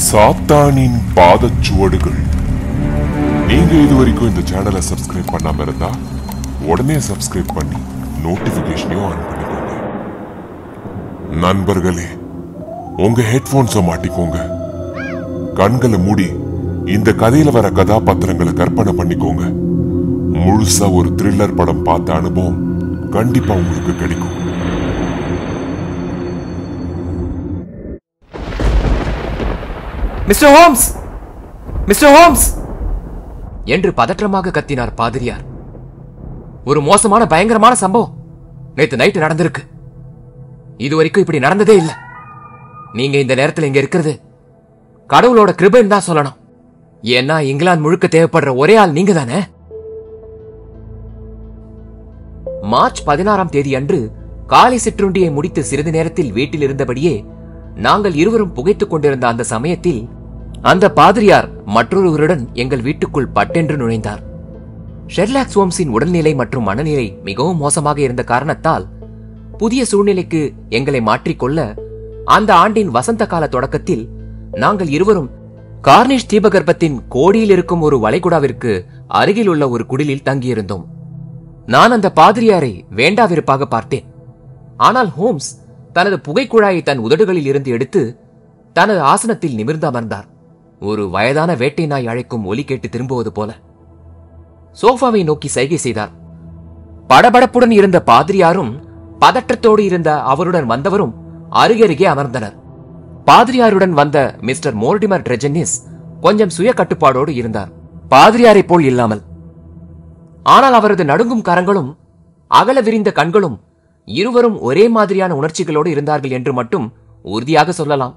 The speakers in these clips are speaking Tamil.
சாத்தானின் பாதச்சுவடுகள் நீங்க இது வரைக்கும் இந்த சேனலை சப்ஸ்கிரைப் பண்ணாம இருந்தா உடனே சப்ஸ்கிரைப் பண்ணி நோட்டிபிகேஷனையும் ஆன் பண்ணிக்கோங்க நண்பர்களே உங்க ஹெட்போன்ஸை மாட்டிக்கோங்க கண்களை மூடி இந்த கதையில வர கதாபாத்திரங்களை கற்பனை பண்ணிக்கோங்க முழுசா ஒரு த்ரில்லர் படம் பார்த்த அனுபவம் கண்டிப்பா உங்களுக்கு கிடைக்கும் மிஸ்டர் ஹோம்ஸ் மிஸ்டர் ஹோம்ஸ் என்று பதற்றமாக கத்தினார் பாதிரியார் ஒரு மோசமான பயங்கரமான சம்பவம் நேத்து நைட்டு நடந்திருக்கு இது வரைக்கும் இப்படி நடந்ததே இல்ல நீங்க இந்த நேரத்துல இங்க இருக்கிறது கடவுளோட கிருபைன்னு தான் சொல்லணும் ஏன்னா இங்கிலாந்து முழுக்க தேவைப்படுற ஒரே ஆள் நீங்க தானே மார்ச் பதினாறாம் தேதி அன்று காலை சிற்றுண்டியை முடித்து சிறிது நேரத்தில் வீட்டில் இருந்தபடியே நாங்கள் இருவரும் புகைத்துக் கொண்டிருந்த அந்த சமயத்தில் அந்த பாதிரியார் மற்றொருவருடன் எங்கள் வீட்டுக்குள் பட்டென்று நுழைந்தார் ஷெர்லாக் சோம்ஸின் உடல்நிலை மற்றும் மனநிலை மிகவும் மோசமாக இருந்த காரணத்தால் புதிய சூழ்நிலைக்கு எங்களை மாற்றிக்கொள்ள அந்த ஆண்டின் வசந்த கால தொடக்கத்தில் நாங்கள் இருவரும் கார்னிஷ் தீபகற்பத்தின் கோடியில் இருக்கும் ஒரு வளைகுடாவிற்கு அருகில் உள்ள ஒரு குடிலில் தங்கியிருந்தோம் நான் அந்த பாதிரியாரை வேண்டாவிருப்பாக பார்த்தேன் ஆனால் ஹோம்ஸ் தனது புகைக்குழாயை தன் உதடுகளில் இருந்து எடுத்து தனது ஆசனத்தில் நிமிர்ந்து அமர்ந்தார் ஒரு வயதான வேட்டை நாய் அழைக்கும் ஒலி கேட்டு திரும்புவது போல சோஃபாவை நோக்கி சைகை செய்தார் படபடப்புடன் இருந்த பாதிரியாரும் பதற்றத்தோடு இருந்த அவருடன் வந்தவரும் அருகருகே அமர்ந்தனர் பாதிரியாருடன் வந்த மிஸ்டர் மோர்டிமர் ட்ரெஜனிஸ் கொஞ்சம் சுய கட்டுப்பாடோடு இருந்தார் பாதிரியாரைப் போல் இல்லாமல் ஆனால் அவரது நடுங்கும் கரங்களும் அகல விரிந்த கண்களும் இருவரும் ஒரே மாதிரியான உணர்ச்சிகளோடு இருந்தார்கள் என்று மட்டும் உறுதியாக சொல்லலாம்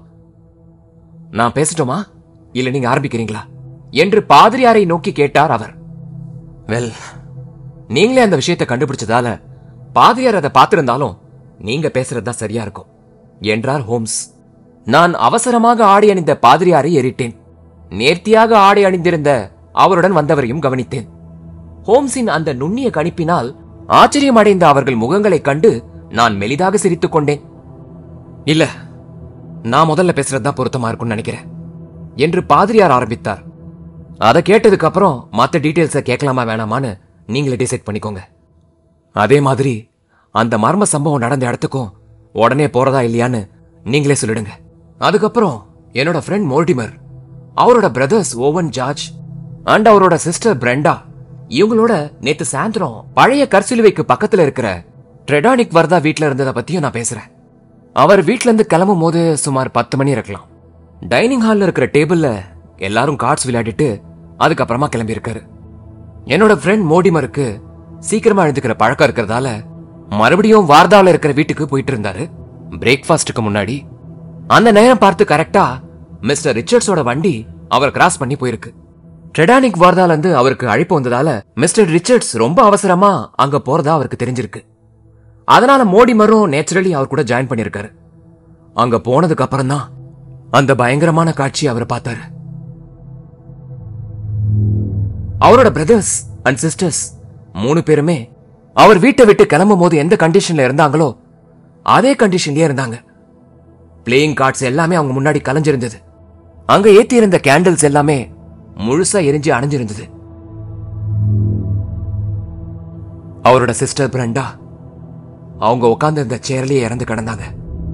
நான் பேசட்டுமா இல்ல நீங்க ஆரம்பிக்கிறீங்களா என்று பாதிரியாரை நோக்கி கேட்டார் அவர் வெல் நீங்களே அந்த விஷயத்தை கண்டுபிடிச்சதால பாதிரியார் அதை பார்த்திருந்தாலும் நீங்க பேசுறது தான் சரியா இருக்கும் என்றார் ஹோம்ஸ் நான் அவசரமாக ஆடை அணிந்த பாதிரியாரை ஏறிட்டேன் நேர்த்தியாக ஆடை அணிந்திருந்த அவருடன் வந்தவரையும் கவனித்தேன் ஹோம்ஸின் அந்த நுண்ணிய கணிப்பினால் ஆச்சரியம் அடைந்த அவர்கள் முகங்களைக் கண்டு நான் மெலிதாக சிரித்துக் கொண்டேன் இல்ல நான் முதல்ல பேசுறது தான் பொருத்தமா இருக்கும்னு நினைக்கிறேன் என்று பாதிரியார் ஆரம்பித்தார் அதை கேட்டதுக்கு அப்புறம் மத்த டீடைல்ஸை கேட்கலாமா வேணாமான்னு நீங்களே டிசைட் பண்ணிக்கோங்க அதே மாதிரி அந்த மர்ம சம்பவம் நடந்த இடத்துக்கும் உடனே போறதா இல்லையான்னு நீங்களே சொல்லிடுங்க அதுக்கப்புறம் என்னோட ஃப்ரெண்ட் மோர்டிமர் அவரோட பிரதர்ஸ் ஓவன் ஜார்ஜ் அண்ட் அவரோட சிஸ்டர் பிரெண்டா இவங்களோட நேத்து சாயந்தரம் பழைய கற்சிலுவைக்கு பக்கத்துல இருக்கிற ட்ரெடானிக் வர்தா வீட்ல இருந்ததை பத்தியும் நான் பேசுறேன் அவர் வீட்ல இருந்து கிளம்பும் போது சுமார் பத்து மணி இருக்கலாம் டைனிங் ஹால்ல இருக்கிற டேபிள்ல எல்லாரும் கார்ட்ஸ் விளையாடிட்டு அதுக்கப்புறமா கிளம்பி இருக்காரு என்னோட ஃப்ரெண்ட் மோடிமருக்கு சீக்கிரமா எழுந்துக்கிற பழக்கம் இருக்கிறதால மறுபடியும் வார்தால இருக்கிற வீட்டுக்கு போயிட்டு இருந்தாரு பிரேக்ஃபாஸ்டுக்கு முன்னாடி அந்த நேரம் பார்த்து கரெக்டா மிஸ்டர் ரிச்சர்ட்ஸோட வண்டி அவர் கிராஸ் பண்ணி போயிருக்கு ட்ரெடானிக் வார்தால இருந்து அவருக்கு அழைப்பு வந்ததால மிஸ்டர் ரிச்சர்ட்ஸ் ரொம்ப அவசரமா அங்க போறதா அவருக்கு தெரிஞ்சிருக்கு அதனால மோடிமரும் நேச்சுரலி அவர் கூட ஜாயின் பண்ணிருக்காரு அங்க போனதுக்கு அப்புறம் தான் அந்த பயங்கரமான காட்சி அவர் பார்த்தாரு அவரோட பிரதர்ஸ் அண்ட் சிஸ்டர்ஸ் மூணு பேருமே அவர் வீட்டை விட்டு கிளம்பும் போது எந்த கண்டிஷன்ல இருந்தாங்களோ அதே கண்டிஷன்லயே இருந்தாங்க பிளேயிங் கார்ட்ஸ் எல்லாமே அவங்க முன்னாடி கலைஞ்சிருந்தது அங்க ஏத்தி இருந்த கேண்டில்ஸ் எல்லாமே முழுசா எரிஞ்சு அணைஞ்சிருந்தது அவரோட சிஸ்டர் பிரண்டா அவங்க உட்கார்ந்து இருந்த சேர்லயே இறந்து கிடந்தாங்க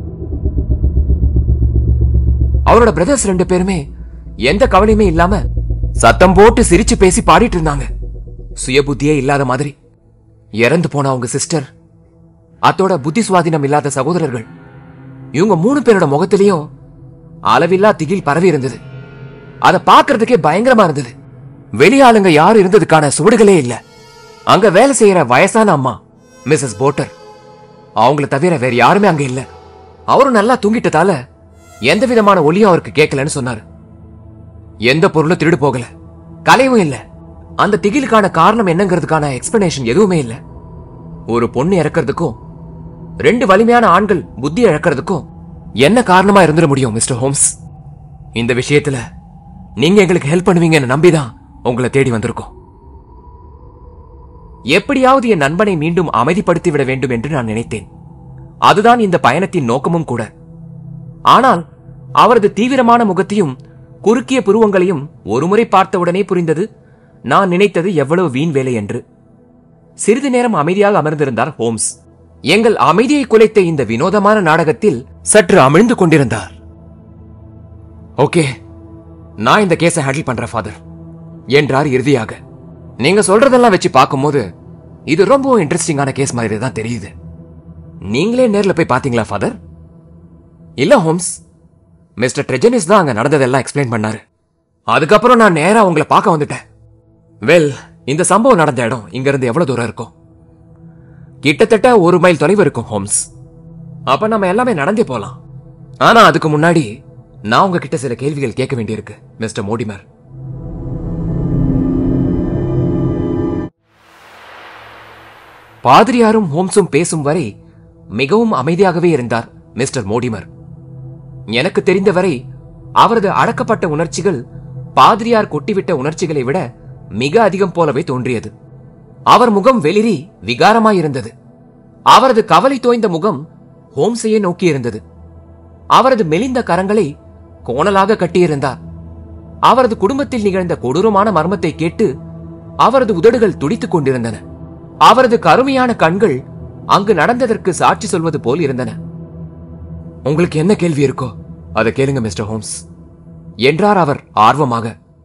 அவரோட பிரதர்ஸ் ரெண்டு பேருமே எந்த கவலையுமே இல்லாம சத்தம் போட்டு சிரிச்சு பேசி பாடிட்டு இருந்தாங்க சுய புத்தியே இல்லாத மாதிரி இறந்து போன அவங்க சிஸ்டர் அத்தோட புத்தி சுவாதீனம் இல்லாத சகோதரர்கள் இவங்க மூணு பேரோட முகத்திலையும் அளவில்லா திகில் பரவி இருந்தது அதை பார்க்கிறதுக்கே பயங்கரமா இருந்தது வெளியாளுங்க யாரும் இருந்ததுக்கான சுவடுகளே இல்ல அங்க வேலை செய்யற வயசான அம்மா மிஸ்ஸஸ் போட்டர் அவங்கள தவிர வேற யாருமே அங்க இல்ல அவரும் நல்லா தூங்கிட்டதால எந்த விதமான ஒலியும் அவருக்கு கேட்கலன்னு சொன்னாரு எந்த பொருளும் திருடு போகல கலையும் இல்ல அந்த திகிலுக்கான காரணம் என்னங்கிறதுக்கான எக்ஸ்பிளனேஷன் எதுவுமே இல்ல ஒரு பொண்ணு இறக்கிறதுக்கும் ரெண்டு வலிமையான ஆண்கள் புத்தி இழக்கிறதுக்கும் என்ன காரணமா இருந்துட முடியும் மிஸ்டர் ஹோம்ஸ் இந்த விஷயத்துல நீங்க எங்களுக்கு ஹெல்ப் பண்ணுவீங்கன்னு நம்பிதான் உங்களை தேடி வந்திருக்கோம் எப்படியாவது என் நண்பனை மீண்டும் அமைதிப்படுத்தி விட வேண்டும் என்று நான் நினைத்தேன் அதுதான் இந்த பயணத்தின் நோக்கமும் கூட ஆனால் அவரது தீவிரமான முகத்தையும் குறுக்கிய புருவங்களையும் ஒருமுறை பார்த்தவுடனே புரிந்தது நான் நினைத்தது எவ்வளவு வீண் வேலை என்று சிறிது நேரம் அமைதியாக அமர்ந்திருந்தார் ஹோம்ஸ் எங்கள் அமைதியை குலைத்த இந்த வினோதமான நாடகத்தில் சற்று அமிழ்ந்து கொண்டிருந்தார் ஓகே நான் இந்த கேஸை ஹேண்டில் பண்றேன் ஃபாதர் என்றார் இறுதியாக நீங்க சொல்றதெல்லாம் வச்சு பார்க்கும்போது இது ரொம்ப இன்ட்ரெஸ்டிங்கான கேஸ் மாதிரி தான் தெரியுது நீங்களே நேர்ல போய் பாத்தீங்களா ஃபாதர் இல்ல ஹோம்ஸ் மிஸ்டர் ட்ரெஜனிஸ் தான் அங்க நடந்ததெல்லாம் எக்ஸ்பிளைன் பண்ணாரு அதுக்கப்புறம் நான் நேரா உங்களை பார்க்க வந்துட்டேன் வெல் இந்த சம்பவம் நடந்த இடம் இங்க இருந்து எவ்வளவு தூரம் இருக்கும் கிட்டத்தட்ட ஒரு மைல் தொலைவு இருக்கும் ஹோம்ஸ் அப்ப நம்ம எல்லாமே நடந்தே போலாம் ஆனா அதுக்கு முன்னாடி நான் உங்ககிட்ட சில கேள்விகள் கேட்க வேண்டியிருக்கு மிஸ்டர் மோடிமர் பாதிரியாரும் ஹோம்ஸும் பேசும் வரை மிகவும் அமைதியாகவே இருந்தார் மிஸ்டர் மோடிமர் எனக்கு தெரிந்தவரை அவரது அடக்கப்பட்ட உணர்ச்சிகள் பாதிரியார் கொட்டிவிட்ட உணர்ச்சிகளை விட மிக அதிகம் போலவே தோன்றியது அவர் முகம் வெளிரி விகாரமாயிருந்தது அவரது கவலை தோய்ந்த முகம் ஹோம்ஸையே நோக்கியிருந்தது அவரது மெலிந்த கரங்களை கோணலாக கட்டியிருந்தார் அவரது குடும்பத்தில் நிகழ்ந்த கொடூரமான மர்மத்தை கேட்டு அவரது உதடுகள் துடித்துக் கொண்டிருந்தன அவரது கருமையான கண்கள் அங்கு நடந்ததற்கு சாட்சி சொல்வது போல் இருந்தன உங்களுக்கு என்ன கேள்வி இருக்கோ அதை கேளுங்க மிஸ்டர் ஹோம்ஸ் என்றார் அவர் ஆர்வமாக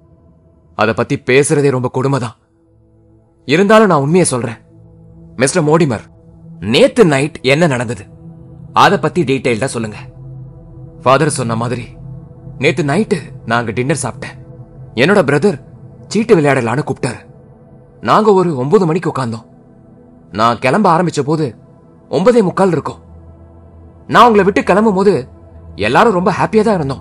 அத பத்தி பேசுறதே ரொம்ப கொடுமைதான் இருந்தாலும் நான் உண்மையை சொல்றேன் மிஸ்டர் மோடிமர் நேத்து நைட் என்ன நடந்தது அத பத்தி டீடைல்டா சொல்லுங்க ஃபாதர் சொன்ன மாதிரி நேத்து நைட்டு நாங்க டின்னர் சாப்பிட்டேன் என்னோட பிரதர் சீட்டு விளையாடலான்னு கூப்பிட்டாரு நாங்க ஒரு ஒன்பது மணிக்கு உட்கார்ந்தோம் நான் கிளம்ப ஆரம்பிச்ச போது ஒன்பதே முக்கால் இருக்கும் நான் உங்களை விட்டு கிளம்பும் போது எல்லாரும் ரொம்ப ஹாப்பியா தான் இருந்தோம்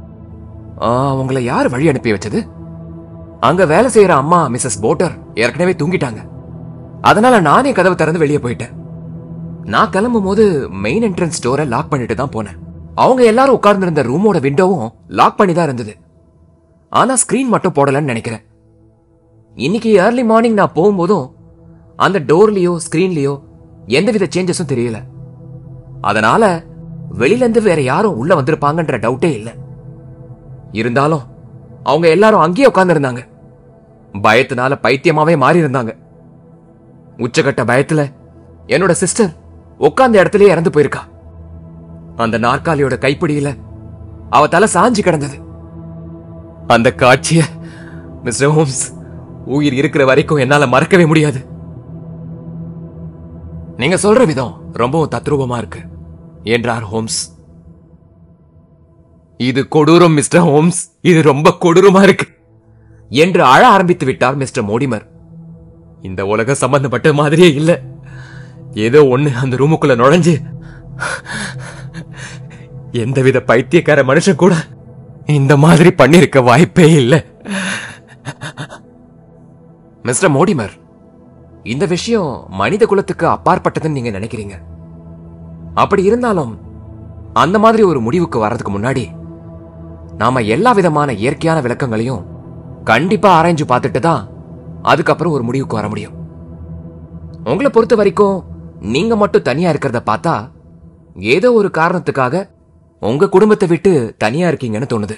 ஆ, உங்களை யார் வழி அனுப்பி வச்சது அங்க வேலை செய்யற அம்மா மிஸ்ஸஸ் போட்டர் ஏற்கனவே தூங்கிட்டாங்க அதனால நானே கதவை திறந்து வெளியே போயிட்டேன் நான் கிளம்பும் போது மெயின் என்ட்ரன்ஸ் டோரை லாக் பண்ணிட்டு தான் போனேன் அவங்க எல்லாரும் உட்கார்ந்திருந்த ரூமோட விண்டோவும் லாக் பண்ணி தான் இருந்தது ஆனா ஸ்கிரீன் மட்டும் போடலன்னு நினைக்கிறேன் இன்னைக்கு ஏர்லி மார்னிங் நான் போகும்போதும் அந்த டோர்லயோ ஸ்கிரீன்லயோ எந்தவித சேஞ்சஸும் தெரியல அதனால வெளியில இருந்து வேற யாரும் உள்ள வந்திருப்பாங்கன்ற டவுட்டே இல்ல இருந்தாலும் அவங்க எல்லாரும் அங்கேயே உட்கார்ந்திருந்தாங்க பயத்தினால பைத்தியமாவே மாறி இருந்தாங்க உச்சகட்ட பயத்துல என்னோட சிஸ்டர் உட்கார்ந்த இடத்துலயே இறந்து போயிருக்கா அந்த நாற்காலியோட கைப்பிடியில அவ தலை சாஞ்சு கிடந்தது அந்த காட்சிய மிஸ்டர் ஹோம்ஸ் உயிர் இருக்கிற வரைக்கும் என்னால மறக்கவே முடியாது நீங்க சொல்ற விதம் ரொம்பவும் தத்ரூபமா இருக்கு என்றார் ஹோம்ஸ் இது கொடூரம் மிஸ்டர் ஹோம்ஸ் இது ரொம்ப கொடூரமா இருக்கு என்று அழ ஆரம்பித்து விட்டார் மிஸ்டர் மோடிமர் இந்த உலகம் சம்பந்தப்பட்ட மாதிரியே இல்ல ஏதோ ஒண்ணு அந்த ரூமுக்குள்ள நுழைஞ்சு எந்தவித பைத்தியக்கார மனுஷன் கூட இந்த மாதிரி பண்ணிருக்க வாய்ப்பே இல்ல மிஸ்டர் மோடிமர் இந்த விஷயம் மனித குலத்துக்கு அப்பாற்பட்டதுன்னு நீங்க நினைக்கிறீங்க அப்படி இருந்தாலும் அந்த மாதிரி ஒரு முடிவுக்கு வர்றதுக்கு முன்னாடி நாம எல்லா விதமான இயற்கையான விளக்கங்களையும் கண்டிப்பா ஆராய்ஞ்சு பார்த்துட்டு தான் அதுக்கப்புறம் ஒரு முடிவுக்கு வர முடியும் உங்களை பொறுத்த வரைக்கும் நீங்க மட்டும் தனியா இருக்கிறத பார்த்தா ஏதோ ஒரு காரணத்துக்காக உங்க குடும்பத்தை விட்டு தனியா இருக்கீங்கன்னு தோணுது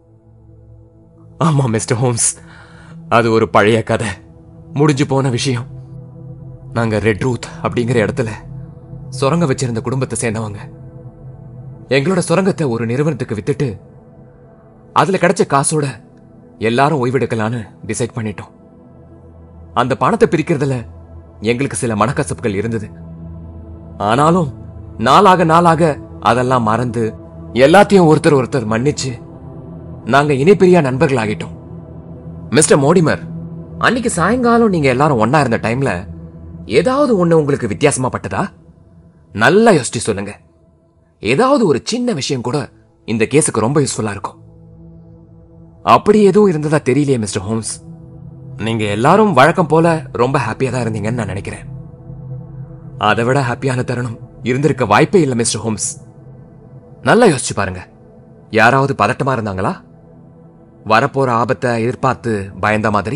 ஆமா மிஸ்டர் ஹோம்ஸ் அது ஒரு பழைய கதை முடிஞ்சு போன விஷயம் நாங்க ரெட் ரூத் அப்படிங்கிற இடத்துல சுரங்க வச்சிருந்த குடும்பத்தை சேர்ந்தவங்க எங்களோட சுரங்கத்தை ஒரு நிறுவனத்துக்கு வித்துட்டு அதுல கிடைச்ச காசோட எல்லாரும் ஓய்வெடுக்கலான்னு டிசைட் பண்ணிட்டோம் அந்த பணத்தை பிரிக்கிறதுல எங்களுக்கு சில மனக்கசப்புகள் இருந்தது ஆனாலும் நாளாக நாளாக அதெல்லாம் மறந்து எல்லாத்தையும் ஒருத்தர் ஒருத்தர் மன்னிச்சு நாங்க இணைப்பிரியா நண்பர்கள் ஆகிட்டோம் மிஸ்டர் மோடிமர் அன்னைக்கு சாயங்காலம் நீங்க எல்லாரும் ஒண்ணா இருந்த டைம்ல ஏதாவது ஒண்ணு உங்களுக்கு வித்தியாசமா பட்டதா நல்லா யோசிச்சு சொல்லுங்க ஏதாவது ஒரு சின்ன விஷயம் கூட இந்த கேஸுக்கு ரொம்ப யூஸ்ஃபுல்லா இருக்கும் அப்படி எதுவும் இருந்ததா தெரியலையே மிஸ்டர் ஹோம்ஸ் நீங்க எல்லாரும் வழக்கம் போல ரொம்ப ஹாப்பியா தான் இருந்தீங்கன்னு நான் நினைக்கிறேன் அதை விட ஹாப்பியான தருணம் இருந்திருக்க வாய்ப்பே இல்லை மிஸ்டர் ஹோம்ஸ் நல்லா யோசிச்சு பாருங்க யாராவது பதட்டமா இருந்தாங்களா வரப்போற ஆபத்தை எதிர்பார்த்து பயந்த மாதிரி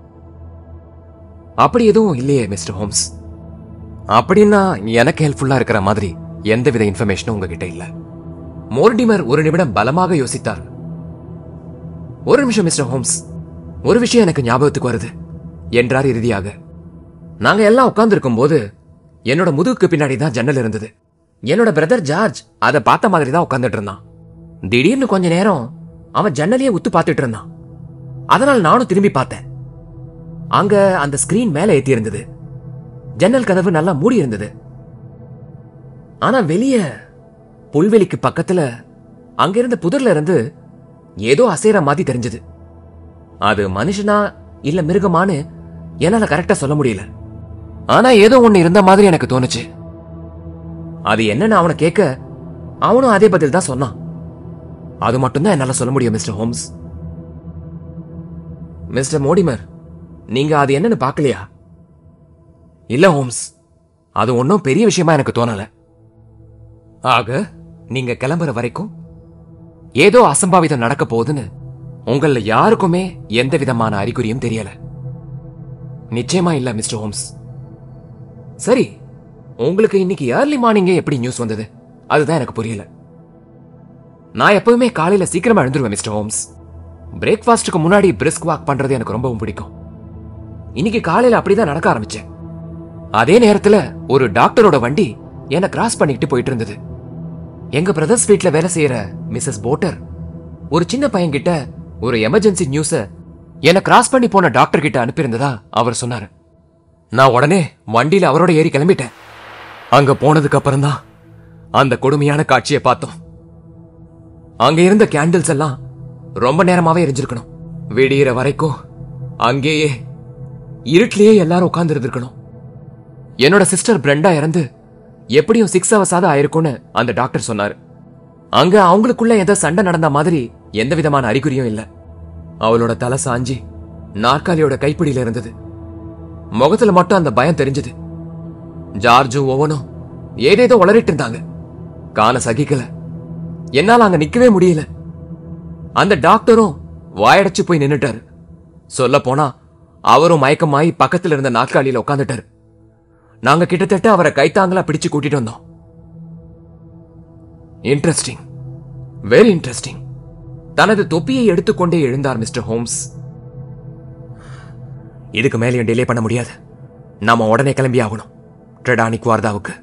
அப்படி எதுவும் இல்லையே மிஸ்டர் ஹோம்ஸ் அப்படின்னா எனக்கு ஹெல்ப்ஃபுல்லா இருக்கிற மாதிரி எந்தவித இன்ஃபர்மேஷனும் உங்ககிட்ட இல்ல மோர்டிமர் ஒரு நிமிடம் பலமாக யோசித்தார் ஒரு நிமிஷம் மிஸ்டர் ஹோம்ஸ் ஒரு விஷயம் எனக்கு ஞாபகத்துக்கு வருது என்றார் இறுதியாக நாங்க எல்லாம் உட்கார்ந்திருக்கும் போது என்னோட முதுகுக்கு பின்னாடி தான் ஜன்னல் இருந்தது என்னோட பிரதர் ஜார்ஜ் அதை பார்த்த மாதிரி தான் உட்கார்ந்துட்டு இருந்தான் திடீர்னு கொஞ்ச நேரம் அவன் ஜன்னலையே உத்து பார்த்துட்டு இருந்தான் அதனால் நானும் திரும்பி பார்த்தேன் அங்க அந்த ஸ்கிரீன் மேல ஏத்தி இருந்தது ஜன்னல் கதவு நல்லா மூடி இருந்தது ஆனா வெளிய புல்வெளிக்கு பக்கத்துல அங்க இருந்த புதர்ல இருந்து ஏதோ அசைற மாதிரி தெரிஞ்சது அது மனுஷனா இல்ல மிருகமான்னு என்னால கரெக்டா சொல்ல முடியல ஆனா ஏதோ ஒண்ணு இருந்த மாதிரி எனக்கு தோணுச்சு அது என்னன்னு அவனை கேட்க அவனும் அதே பதில் தான் சொன்னான் அது மட்டும்தான் என்னால சொல்ல முடியும் மிஸ்டர் ஹோம்ஸ் மிஸ்டர் மோடிமர் நீங்க அது என்னன்னு பார்க்கலையா இல்ல ஹோம்ஸ் அது ஒன்றும் பெரிய விஷயமா எனக்கு தோணல ஆக நீங்க கிளம்புற வரைக்கும் ஏதோ அசம்பாவிதம் நடக்க போகுதுன்னு உங்கள யாருக்குமே எந்த விதமான அறிகுறியும் தெரியல நிச்சயமா இல்ல மிஸ்டர் ஹோம்ஸ் சரி உங்களுக்கு இன்னைக்கு ஏர்லி மார்னிங்கே எப்படி நியூஸ் வந்தது அதுதான் எனக்கு புரியல நான் எப்பவுமே காலையில சீக்கிரமா எழுந்துருவேன் மிஸ்டர் ஹோம்ஸ் பிரேக்ஃபாஸ்ட்டுக்கு முன்னாடி பிரிஸ்க் வாக் பண்றது எனக்கு ரொம்பவும் பிடிக்கும் இன்னைக்கு காலையில அப்படிதான் நடக்க ஆரம்பிச்சேன் அதே நேரத்துல ஒரு டாக்டரோட வண்டி என்ன கிராஸ் பண்ணிட்டு போயிட்டு இருந்தது எங்க பிரதர்ஸ் வீட்ல வேலை செய்யற மிஸ்ஸஸ் போட்டர் ஒரு சின்ன பையன் கிட்ட ஒரு எமர்ஜென்சி நியூஸ என்ன கிராஸ் பண்ணி போன டாக்டர் கிட்ட அனுப்பியிருந்ததா அவர் சொன்னாரு நான் உடனே வண்டியில அவரோட ஏறி கிளம்பிட்டேன் அங்க போனதுக்கு அப்புறம் தான் அந்த கொடுமையான காட்சியை பார்த்தோம் அங்க இருந்த கேண்டில்ஸ் எல்லாம் ரொம்ப நேரமாவே எரிஞ்சிருக்கணும் விடியிற வரைக்கும் அங்கேயே இருட்டிலேயே எல்லாரும் உட்கார்ந்து இருந்திருக்கணும் என்னோட சிஸ்டர் பிரெண்டா இறந்து எப்படியும் சிக்ஸ் ஹவர்ஸாவது ஆயிருக்கும்னு அந்த டாக்டர் சொன்னாரு அங்க அவங்களுக்குள்ள ஏதோ சண்டை நடந்த மாதிரி எந்த விதமான அறிகுறியும் இல்ல அவளோட தலை சாஞ்சி நாற்காலியோட கைப்பிடியில இருந்தது முகத்துல மட்டும் அந்த பயம் தெரிஞ்சது ஜார்ஜும் ஒவ்வொன்றும் ஏதேதோ உளறிட்டு இருந்தாங்க காண சகிக்கல என்னால அங்க நிக்கவே முடியல அந்த டாக்டரும் வாயடைச்சு போய் நின்னுட்டாரு சொல்ல போனா அவரும் மயக்கமாயி பக்கத்துல இருந்த நாற்காலியில உட்காந்துட்டாரு நாங்க கிட்டத்தட்ட அவரை கைத்தாங்களா பிடிச்சு கூட்டிட்டு வந்தோம் இன்ட்ரெஸ்டிங் வெரி இன்ட்ரெஸ்டிங் தனது தொப்பியை எடுத்துக்கொண்டே எழுந்தார் மிஸ்டர் ஹோம்ஸ் இதுக்கு மேலேயும் டிலே பண்ண முடியாது நாம உடனே கிளம்பி ஆகணும் ட்ரெடானிக் வார்தாவுக்கு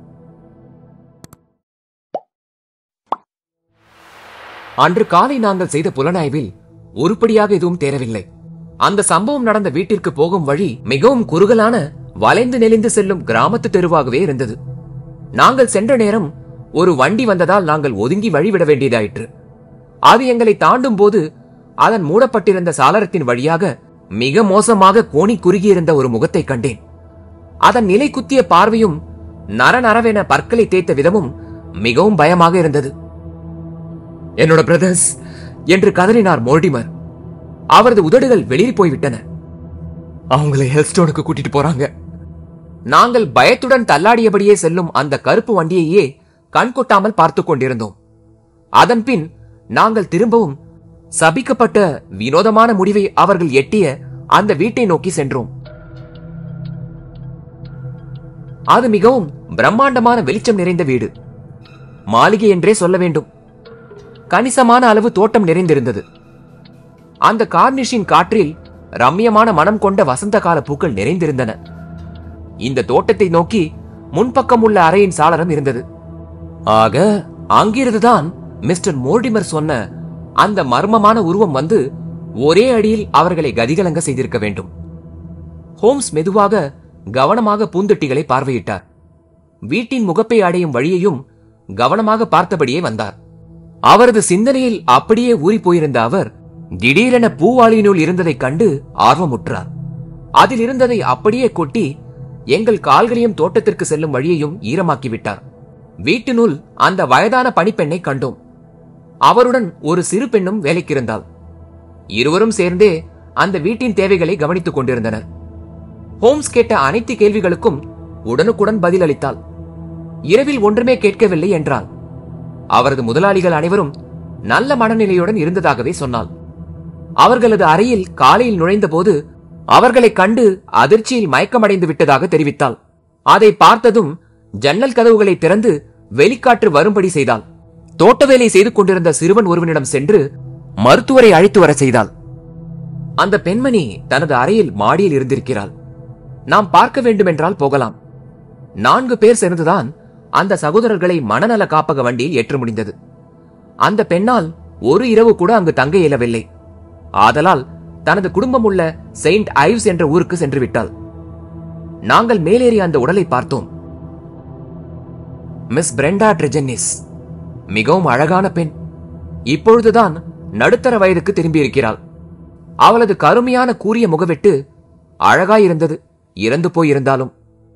அன்று காலை நாங்கள் செய்த புலனாய்வில் உருப்படியாக எதுவும் தேரவில்லை அந்த சம்பவம் நடந்த வீட்டிற்கு போகும் வழி மிகவும் குறுகலான வளைந்து நெளிந்து செல்லும் கிராமத்து தெருவாகவே இருந்தது நாங்கள் சென்ற நேரம் ஒரு வண்டி வந்ததால் நாங்கள் ஒதுங்கி வழிவிட வேண்டியதாயிற்று அது எங்களை தாண்டும் போது அதன் மூடப்பட்டிருந்த சாளரத்தின் வழியாக மிக மோசமாக கோணி குறுகியிருந்த ஒரு முகத்தை கண்டேன் அதன் நிலை குத்திய பார்வையும் நரநரவென பற்களை தேய்த்த விதமும் மிகவும் பயமாக இருந்தது என்னோட பிரதர்ஸ் என்று கதறினார் மோல்டிமர் அவரது உதடுகள் வெளியே போய்விட்டன அவங்களை ஹெல்ஸ்டோனுக்கு கூட்டிட்டு போறாங்க நாங்கள் பயத்துடன் தள்ளாடியபடியே செல்லும் அந்த கருப்பு வண்டியையே கண் கொட்டாமல் பார்த்துக் கொண்டிருந்தோம் அதன் பின் நாங்கள் திரும்பவும் சபிக்கப்பட்ட வினோதமான முடிவை அவர்கள் எட்டிய அந்த வீட்டை நோக்கி சென்றோம் அது மிகவும் பிரம்மாண்டமான வெளிச்சம் நிறைந்த வீடு மாளிகை என்றே சொல்ல வேண்டும் கணிசமான அளவு தோட்டம் நிறைந்திருந்தது அந்த கார்னிஷின் காற்றில் ரம்யமான மனம் கொண்ட வசந்த கால பூக்கள் நிறைந்திருந்தன இந்த தோட்டத்தை நோக்கி முன்பக்கம் உள்ள அறையின் சாளரம் இருந்தது ஆக அங்கிருந்துதான் மிஸ்டர் மோர்டிமர் சொன்ன அந்த மர்மமான உருவம் வந்து ஒரே அடியில் அவர்களை கதிகலங்க செய்திருக்க வேண்டும் ஹோம்ஸ் மெதுவாக கவனமாக பூந்தொட்டிகளை பார்வையிட்டார் வீட்டின் முகப்பை அடையும் வழியையும் கவனமாக பார்த்தபடியே வந்தார் அவரது சிந்தனையில் அப்படியே ஊறி போயிருந்த அவர் திடீரென பூவாளியினுள் இருந்ததைக் கண்டு ஆர்வமுற்றார் அதில் இருந்ததை அப்படியே கொட்டி எங்கள் கால்களையும் தோட்டத்திற்கு செல்லும் வழியையும் ஈரமாக்கி விட்டார் வீட்டினுள் அந்த வயதான பணிப்பெண்ணை கண்டோம் அவருடன் ஒரு சிறு பெண்ணும் வேலைக்கிருந்தாள் இருவரும் சேர்ந்தே அந்த வீட்டின் தேவைகளை கவனித்துக் கொண்டிருந்தனர் ஹோம்ஸ் கேட்ட அனைத்து கேள்விகளுக்கும் உடனுக்குடன் பதிலளித்தாள் இரவில் ஒன்றுமே கேட்கவில்லை என்றாள் அவரது முதலாளிகள் அனைவரும் நல்ல மனநிலையுடன் இருந்ததாகவே சொன்னாள் அவர்களது அறையில் காலையில் நுழைந்தபோது அவர்களைக் கண்டு அதிர்ச்சியில் மயக்கமடைந்து விட்டதாக தெரிவித்தாள் அதை பார்த்ததும் ஜன்னல் கதவுகளை திறந்து வெளிக்காற்று வரும்படி செய்தாள் தோட்ட வேலை செய்து கொண்டிருந்த சிறுவன் ஒருவனிடம் சென்று மருத்துவரை அழைத்து வர செய்தாள் அந்த பெண்மணி தனது அறையில் மாடியில் இருந்திருக்கிறாள் நாம் பார்க்க வேண்டுமென்றால் போகலாம் நான்கு பேர் சேர்ந்துதான் அந்த சகோதரர்களை மனநல காப்பக வண்டியில் ஏற்ற முடிந்தது அந்த பெண்ணால் ஒரு இரவு கூட அங்கு தங்க இயலவில்லை ஆதலால் தனது குடும்பம் உள்ள செயின்ட் ஐவ்ஸ் என்ற ஊருக்கு சென்று விட்டாள் நாங்கள் மேலேறி அந்த உடலை பார்த்தோம் மிஸ் பிரெண்டா ட்ரெஜென்னிஸ் மிகவும் அழகான பெண் இப்பொழுதுதான் நடுத்தர வயதுக்கு திரும்பியிருக்கிறாள் அவளது கருமையான கூரிய முகவெட்டு அழகாயிருந்தது இறந்து போயிருந்தாலும்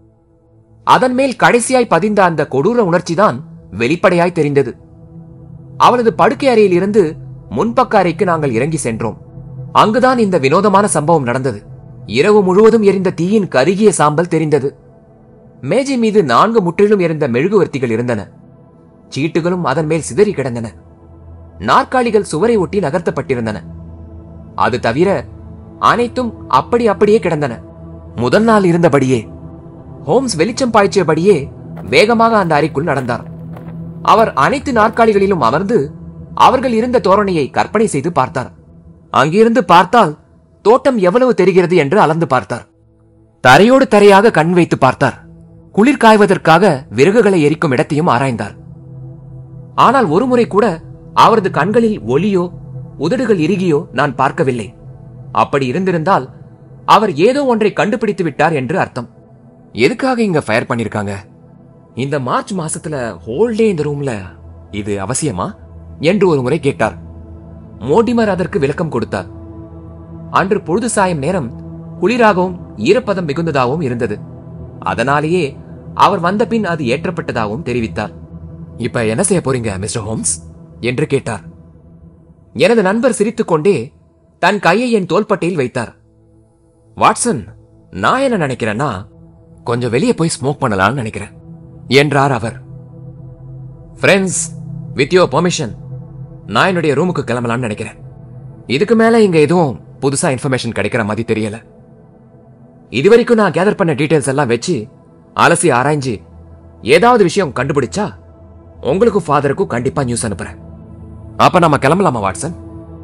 அதன் மேல் கடைசியாய் பதிந்த அந்த கொடூர உணர்ச்சிதான் வெளிப்படையாய் தெரிந்தது அவளது படுக்கை அறையில் இருந்து முன்பக்க அறைக்கு நாங்கள் இறங்கி சென்றோம் அங்குதான் இந்த வினோதமான சம்பவம் நடந்தது இரவு முழுவதும் எரிந்த தீயின் கருகிய சாம்பல் தெரிந்தது மேஜை மீது நான்கு முற்றிலும் எரிந்த மெழுகுவர்த்திகள் இருந்தன சீட்டுகளும் அதன் மேல் சிதறி கிடந்தன நாற்காலிகள் சுவரை ஒட்டி நகர்த்தப்பட்டிருந்தன அது தவிர அனைத்தும் அப்படி அப்படியே கிடந்தன முதல் நாள் இருந்தபடியே ஹோம்ஸ் வெளிச்சம் பாய்ச்சியபடியே வேகமாக அந்த அறைக்குள் நடந்தார் அவர் அனைத்து நாற்காலிகளிலும் அமர்ந்து அவர்கள் இருந்த தோரணையை கற்பனை செய்து பார்த்தார் அங்கிருந்து பார்த்தால் தோட்டம் எவ்வளவு தெரிகிறது என்று அளந்து பார்த்தார் தரையோடு தரையாக கண் வைத்து பார்த்தார் குளிர் காய்வதற்காக விறகுகளை எரிக்கும் இடத்தையும் ஆராய்ந்தார் ஆனால் ஒருமுறை கூட அவரது கண்களில் ஒளியோ உதடுகள் இறுகியோ நான் பார்க்கவில்லை அப்படி இருந்திருந்தால் அவர் ஏதோ ஒன்றை கண்டுபிடித்து விட்டார் என்று அர்த்தம் எதுக்காக இங்க ஃபயர் பண்ணிருக்காங்க இந்த மார்ச் மாசத்துல ஹோல் டே இந்த ரூம்ல இது அவசியமா என்று ஒரு முறை கேட்டார் மோடிமர் அதற்கு விளக்கம் கொடுத்தார் அன்று பொழுது சாயும் நேரம் குளிராகவும் ஈரப்பதம் மிகுந்ததாகவும் இருந்தது அதனாலேயே அவர் வந்த பின் அது ஏற்றப்பட்டதாகவும் தெரிவித்தார் இப்ப என்ன செய்ய போறீங்க மிஸ்டர் ஹோம்ஸ் என்று கேட்டார் எனது நண்பர் சிரித்துக்கொண்டே தன் கையை என் தோள்பட்டையில் வைத்தார் வாட்சன் நான் என்ன நினைக்கிறேன்னா கொஞ்சம் வெளியே போய் ஸ்மோக் பண்ணலாம்னு நினைக்கிறேன் என்றார் அவர் ஃப்ரெண்ட்ஸ் வித் யோர் பெர்மிஷன் நான் என்னுடைய ரூமுக்கு கிளம்பலாம்னு நினைக்கிறேன் இதுக்கு மேல இங்க எதுவும் புதுசா இன்ஃபர்மேஷன் கிடைக்கிற மாதிரி தெரியல இதுவரைக்கும் நான் கேதர் பண்ண டீடைல்ஸ் எல்லாம் வச்சு அலசி ஆராய்ஞ்சு ஏதாவது விஷயம் கண்டுபிடிச்சா உங்களுக்கும் ஃபாதருக்கும் கண்டிப்பா நியூஸ் அனுப்புறேன் அப்ப நம்ம கிளம்பலாமா வாட்சன்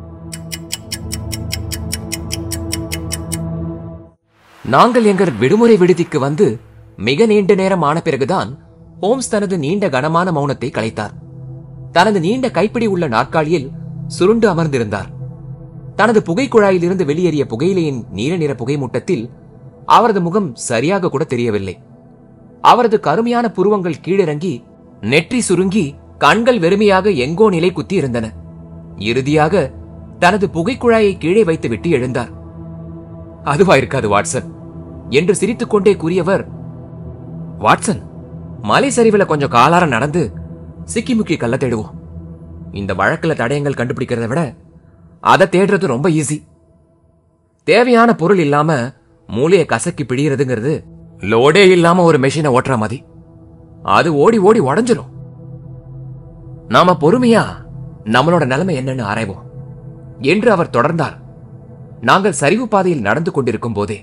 நாங்கள் எங்கள் விடுமுறை விடுதிக்கு வந்து மிக நீண்ட நேரம் ஆன பிறகுதான் ஹோம்ஸ் தனது நீண்ட கனமான மௌனத்தை கலைத்தார் தனது நீண்ட கைப்பிடி உள்ள நாற்காலியில் சுருண்டு அமர்ந்திருந்தார் தனது புகைக்குழாயிலிருந்து வெளியேறிய புகையிலையின் நீல நிற புகைமூட்டத்தில் அவரது முகம் சரியாக கூட தெரியவில்லை அவரது கருமையான புருவங்கள் கீழிறங்கி நெற்றி சுருங்கி கண்கள் வெறுமையாக எங்கோ நிலை குத்தி இருந்தன இறுதியாக தனது புகைக்குழாயை கீழே வைத்துவிட்டு எழுந்தார் அதுவா இருக்காது வாட்சன் என்று சிரித்துக்கொண்டே கூறியவர் வாட்சன் மலை சரிவுல கொஞ்சம் காலார நடந்து சிக்கி முக்கி கல்ல தேடுவோம் இந்த வழக்குல தடயங்கள் கண்டுபிடிக்கிறத விட அதை தேடுறது ரொம்ப ஈஸி தேவையான பொருள் இல்லாம மூளையை கசக்கி பிடிக்கிறதுங்கிறது லோடே இல்லாம ஒரு மெஷினை ஓட்டுற மாதிரி அது ஓடி ஓடி உடஞ்சிரும் நாம பொறுமையா நம்மளோட நிலைமை என்னன்னு ஆராய்வோம் என்று அவர் தொடர்ந்தார் நாங்கள் சரிவு பாதையில் நடந்து கொண்டிருக்கும் போதே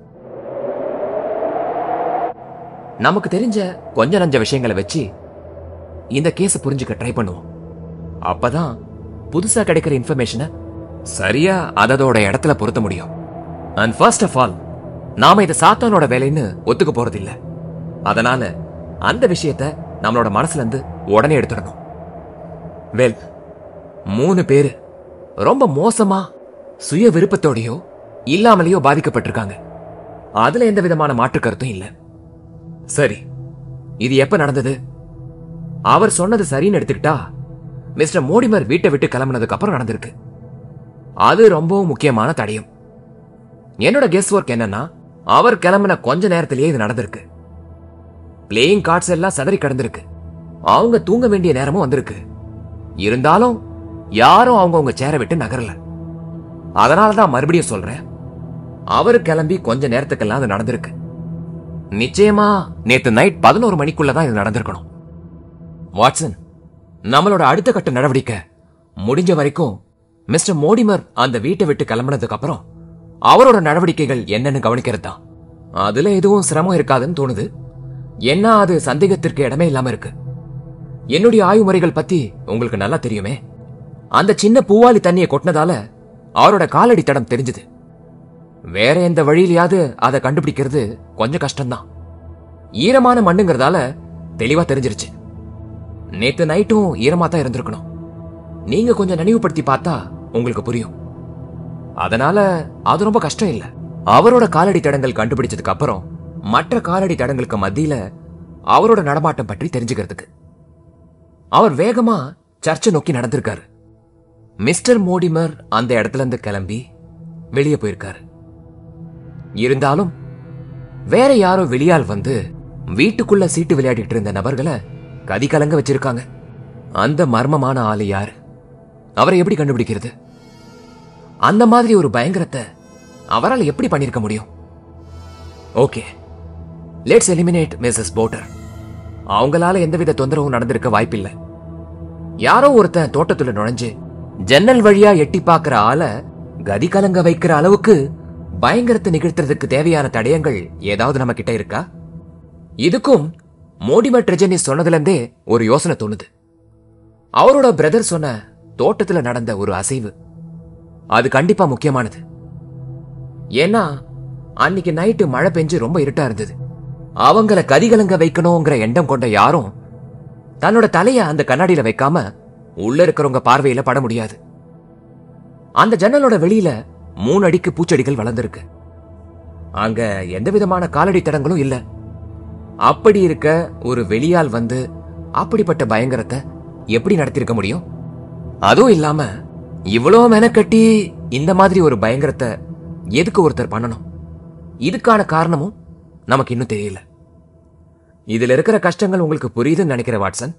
நமக்கு தெரிஞ்ச கொஞ்ச நஞ்ச விஷயங்களை வச்சு இந்த கேஸ புரிஞ்சுக்க ட்ரை பண்ணுவோம் அப்பதான் புதுசா கிடைக்கிற இன்ஃபர்மேஷனை சரியா அததோட இடத்துல பொருத்த முடியும் அண்ட் ஃபர்ஸ்ட் ஆஃப் ஆல் நாம இதை சாத்தானோட வேலைன்னு ஒத்துக்க போறதில்ல அதனால அந்த விஷயத்த நம்மளோட மனசுல இருந்து உடனே எடுத்துடணும் வெல் மூணு பேரு ரொம்ப மோசமா சுய விருப்பத்தோடயோ இல்லாமலேயோ பாதிக்கப்பட்டிருக்காங்க அதுல எந்த விதமான மாற்று கருத்தும் இல்ல சரி இது எப்ப நடந்தது அவர் சொன்னது சரின்னு எடுத்துக்கிட்டா மிஸ்டர் மோடிமர் வீட்டை விட்டு கிளம்புனதுக்கு அப்புறம் நடந்திருக்கு அது ரொம்பவும் முக்கியமான தடயம் என்னோட கெஸ் ஒர்க் என்னன்னா அவர் கிளம்பின கொஞ்ச நேரத்திலேயே இது நடந்திருக்கு பிளேயிங் கார்ட்ஸ் எல்லாம் சதறி கிடந்திருக்கு அவங்க தூங்க வேண்டிய நேரமும் வந்திருக்கு இருந்தாலும் யாரும் அவங்கவங்க சேரை விட்டு நகரல அதனால தான் மறுபடியும் சொல்றேன் அவர் கிளம்பி கொஞ்ச நேரத்துக்கெல்லாம் அது நடந்திருக்கு நிச்சயமா நேத்து நைட் பதினோரு மணிக்குள்ள தான் இது நடந்திருக்கணும் வாட்சன் நம்மளோட அடுத்த கட்ட நடவடிக்கை முடிஞ்ச வரைக்கும் மிஸ்டர் மோடிமர் அந்த வீட்டை விட்டு கிளம்புனதுக்கு அப்புறம் அவரோட நடவடிக்கைகள் என்னன்னு கவனிக்கிறது தான் அதுல எதுவும் சிரமம் இருக்காதுன்னு தோணுது என்ன அது சந்தேகத்திற்கு இடமே இல்லாம இருக்கு என்னுடைய ஆய்வு முறைகள் பத்தி உங்களுக்கு நல்லா தெரியுமே அந்த சின்ன பூவாலி தண்ணியை கொட்டினதால அவரோட காலடி தடம் தெரிஞ்சது வேற எந்த வழியிலயாவது அதை கண்டுபிடிக்கிறது கொஞ்சம் கஷ்டம்தான் ஈரமான மண்ணுங்கிறதால தெளிவா தெரிஞ்சிருச்சு நேத்து நைட்டும் ஈரமா தான் இருந்திருக்கணும் நீங்க கொஞ்சம் நினைவுபடுத்தி பார்த்தா உங்களுக்கு புரியும் அதனால அது ரொம்ப கஷ்டம் இல்ல அவரோட காலடி தடங்கள் கண்டுபிடிச்சதுக்கு அப்புறம் மற்ற காலடி தடங்களுக்கு மத்தியில அவரோட நடமாட்டம் பற்றி தெரிஞ்சுக்கிறதுக்கு அவர் வேகமா சர்ச்சை நோக்கி நடந்திருக்காரு மிஸ்டர் மோடிமர் அந்த இடத்துல இருந்து கிளம்பி வெளியே போயிருக்காரு இருந்தாலும் வேற யாரோ வெளியால் வந்து வீட்டுக்குள்ள சீட்டு விளையாடிட்டு இருந்த நபர்களை கதி கலங்க வச்சிருக்காங்க அந்த மர்மமான ஆளு யாரு அவரை எப்படி கண்டுபிடிக்கிறது அந்த மாதிரி ஒரு பயங்கரத்தை அவரால் எப்படி பண்ணிருக்க முடியும் okay let's eliminate Mrs Potter அவங்களால எந்தவித தொந்தரவும் நடந்திருக்க வாய்ப்பில்லை யாரோ ஒருத்தன் தோட்டத்துல நுழைஞ்சு ஜன்னல் வழியா எட்டி பார்க்கிற ஆளை கதி கலங்க வைக்கிற அளவுக்கு பயங்கரத்தை நிகழ்த்துறதுக்கு தேவையான தடயங்கள் ஏதாவது நம்ம கிட்ட இருக்கா இதுக்கும் மோடிமர் ட்ரெஜனி சொன்னதுல இருந்தே ஒரு யோசனை தோணுது அவரோட பிரதர் சொன்ன தோட்டத்துல நடந்த ஒரு அசைவு அது கண்டிப்பா முக்கியமானது ஏன்னா அன்னைக்கு நைட்டு மழை பெஞ்சு ரொம்ப இருட்டா இருந்தது அவங்கள கதிகலங்க வைக்கணுங்கிற எண்ணம் கொண்ட யாரும் தன்னோட தலைய அந்த கண்ணாடியில வைக்காம உள்ள இருக்கிறவங்க பார்வையில பட முடியாது அந்த ஜன்னலோட வெளியில மூணு அடிக்கு பூச்செடிகள் வளர்ந்திருக்கு அங்க எந்த விதமான காலடி தடங்களும் இல்ல அப்படி இருக்க ஒரு வெளியால் வந்து அப்படிப்பட்ட பயங்கரத்தை எப்படி நடத்திருக்க முடியும் அதுவும் இல்லாம இவ்வளோ மெனக்கட்டி இந்த மாதிரி ஒரு பயங்கரத்தை எதுக்கு ஒருத்தர் பண்ணணும் இதுக்கான காரணமும் நமக்கு இன்னும் தெரியல இதுல இருக்கிற கஷ்டங்கள் உங்களுக்கு புரியுதுன்னு நினைக்கிற வாட்சன்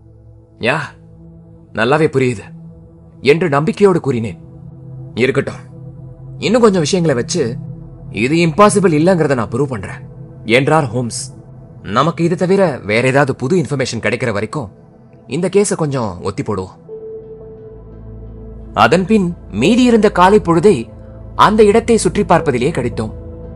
யா நல்லாவே புரியுது என்று நம்பிக்கையோடு கூறினேன் இருக்கட்டும் இன்னும் கொஞ்சம் விஷயங்களை வச்சு இது இம்பாசிபிள் இல்லைங்கிறத நான் ப்ரூவ் பண்றேன் என்றார் ஹோம்ஸ் நமக்கு இது தவிர வேற ஏதாவது புது இன்ஃபர்மேஷன் கிடைக்கிற வரைக்கும் இந்த கேஸை கொஞ்சம் ஒத்தி போடுவோம் அதன்பின் மீதி இருந்த காலை பொழுதை அந்த இடத்தை சுற்றி பார்ப்பதிலே கழித்தோம்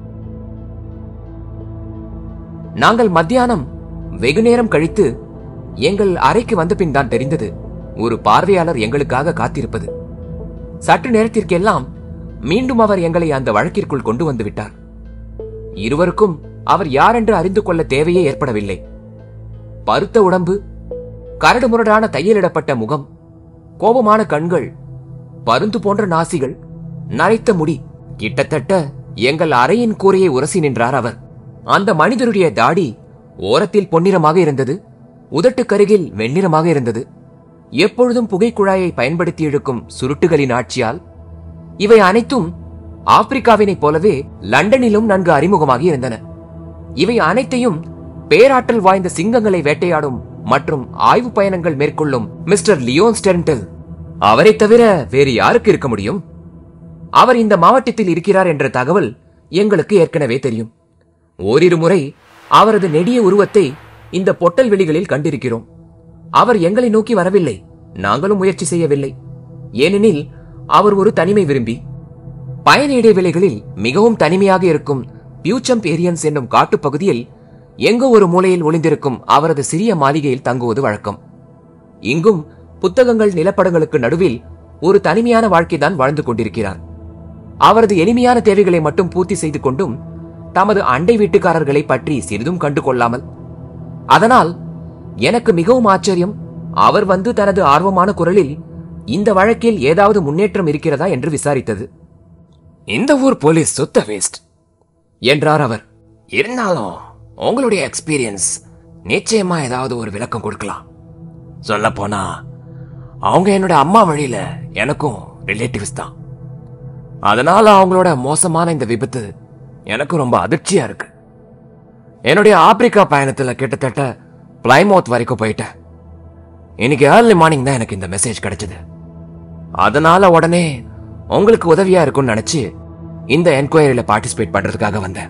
நாங்கள் மத்தியானம் வெகு நேரம் கழித்து எங்கள் அறைக்கு வந்த பின் தான் தெரிந்தது ஒரு பார்வையாளர் எங்களுக்காக காத்திருப்பது சற்று நேரத்திற்கெல்லாம் மீண்டும் அவர் எங்களை அந்த வழக்கிற்குள் கொண்டு வந்து விட்டார் இருவருக்கும் அவர் யாரென்று அறிந்து கொள்ள தேவையே ஏற்படவில்லை பருத்த உடம்பு கரடுமுரடான தையலிடப்பட்ட முகம் கோபமான கண்கள் பருந்து போன்ற நாசிகள் நரைத்த முடி கிட்டத்தட்ட எங்கள் அறையின் கூரையை உரசி நின்றார் அவர் அந்த மனிதருடைய தாடி ஓரத்தில் பொன்னிறமாக இருந்தது உதட்டுக்கருகில் வெண்ணிறமாக இருந்தது எப்பொழுதும் புகைக்குழாயை பயன்படுத்தி இழுக்கும் சுருட்டுகளின் ஆட்சியால் இவை அனைத்தும் ஆப்பிரிக்காவினைப் போலவே லண்டனிலும் நன்கு அறிமுகமாகி இருந்தன இவை அனைத்தையும் பேராற்றல் வாய்ந்த சிங்கங்களை வேட்டையாடும் மற்றும் ஆய்வு பயணங்கள் மேற்கொள்ளும் மிஸ்டர் லியோன் ஸ்டெர்ன்டல் அவரைத் தவிர வேறு யாருக்கு இருக்க முடியும் அவர் இந்த மாவட்டத்தில் இருக்கிறார் என்ற தகவல் எங்களுக்கு ஏற்கனவே தெரியும் ஓரிரு முறை அவரது நெடிய உருவத்தை இந்த பொட்டல் வெளிகளில் கண்டிருக்கிறோம் அவர் எங்களை நோக்கி வரவில்லை நாங்களும் முயற்சி செய்யவில்லை ஏனெனில் அவர் ஒரு தனிமை விரும்பி பயண இடைவேளைகளில் மிகவும் தனிமையாக இருக்கும் பியூச்சம்ப் ஏரியன்ஸ் என்னும் காட்டுப்பகுதியில் எங்கோ ஒரு மூலையில் ஒளிந்திருக்கும் அவரது சிறிய மாளிகையில் தங்குவது வழக்கம் இங்கும் புத்தகங்கள் நிலப்படங்களுக்கு நடுவில் ஒரு தனிமையான வாழ்க்கைதான் வாழ்ந்து கொண்டிருக்கிறார் அவரது எளிமையான தேவைகளை மட்டும் பூர்த்தி செய்து கொண்டும் தமது அண்டை வீட்டுக்காரர்களை பற்றி சிறிதும் கண்டு கொள்ளாமல் அதனால் எனக்கு மிகவும் ஆச்சரியம் அவர் வந்து தனது ஆர்வமான குரலில் இந்த வழக்கில் ஏதாவது முன்னேற்றம் இருக்கிறதா என்று விசாரித்தது இந்த ஊர் போலீஸ் சுத்த வேஸ்ட் என்றார் அவர் இருந்தாலும் உங்களுடைய எக்ஸ்பீரியன்ஸ் நிச்சயமா ஏதாவது ஒரு விளக்கம் கொடுக்கலாம் சொல்ல போனா அவங்க என்னோட அம்மா வழியில எனக்கும் ரிலேட்டிவ்ஸ் தான் அதனால அவங்களோட மோசமான இந்த விபத்து எனக்கும் ரொம்ப அதிர்ச்சியா இருக்கு என்னுடைய ஆப்பிரிக்கா பயணத்துல கிட்டத்தட்ட பிளைமோத் வரைக்கும் போயிட்டேன் இன்னைக்கு ஏர்லி மார்னிங் தான் எனக்கு இந்த மெசேஜ் கிடைச்சது அதனால உடனே உங்களுக்கு உதவியா இருக்கும்னு நினைச்சு இந்த என்கொயரியில பார்ட்டிசிபேட் பண்றதுக்காக வந்தேன்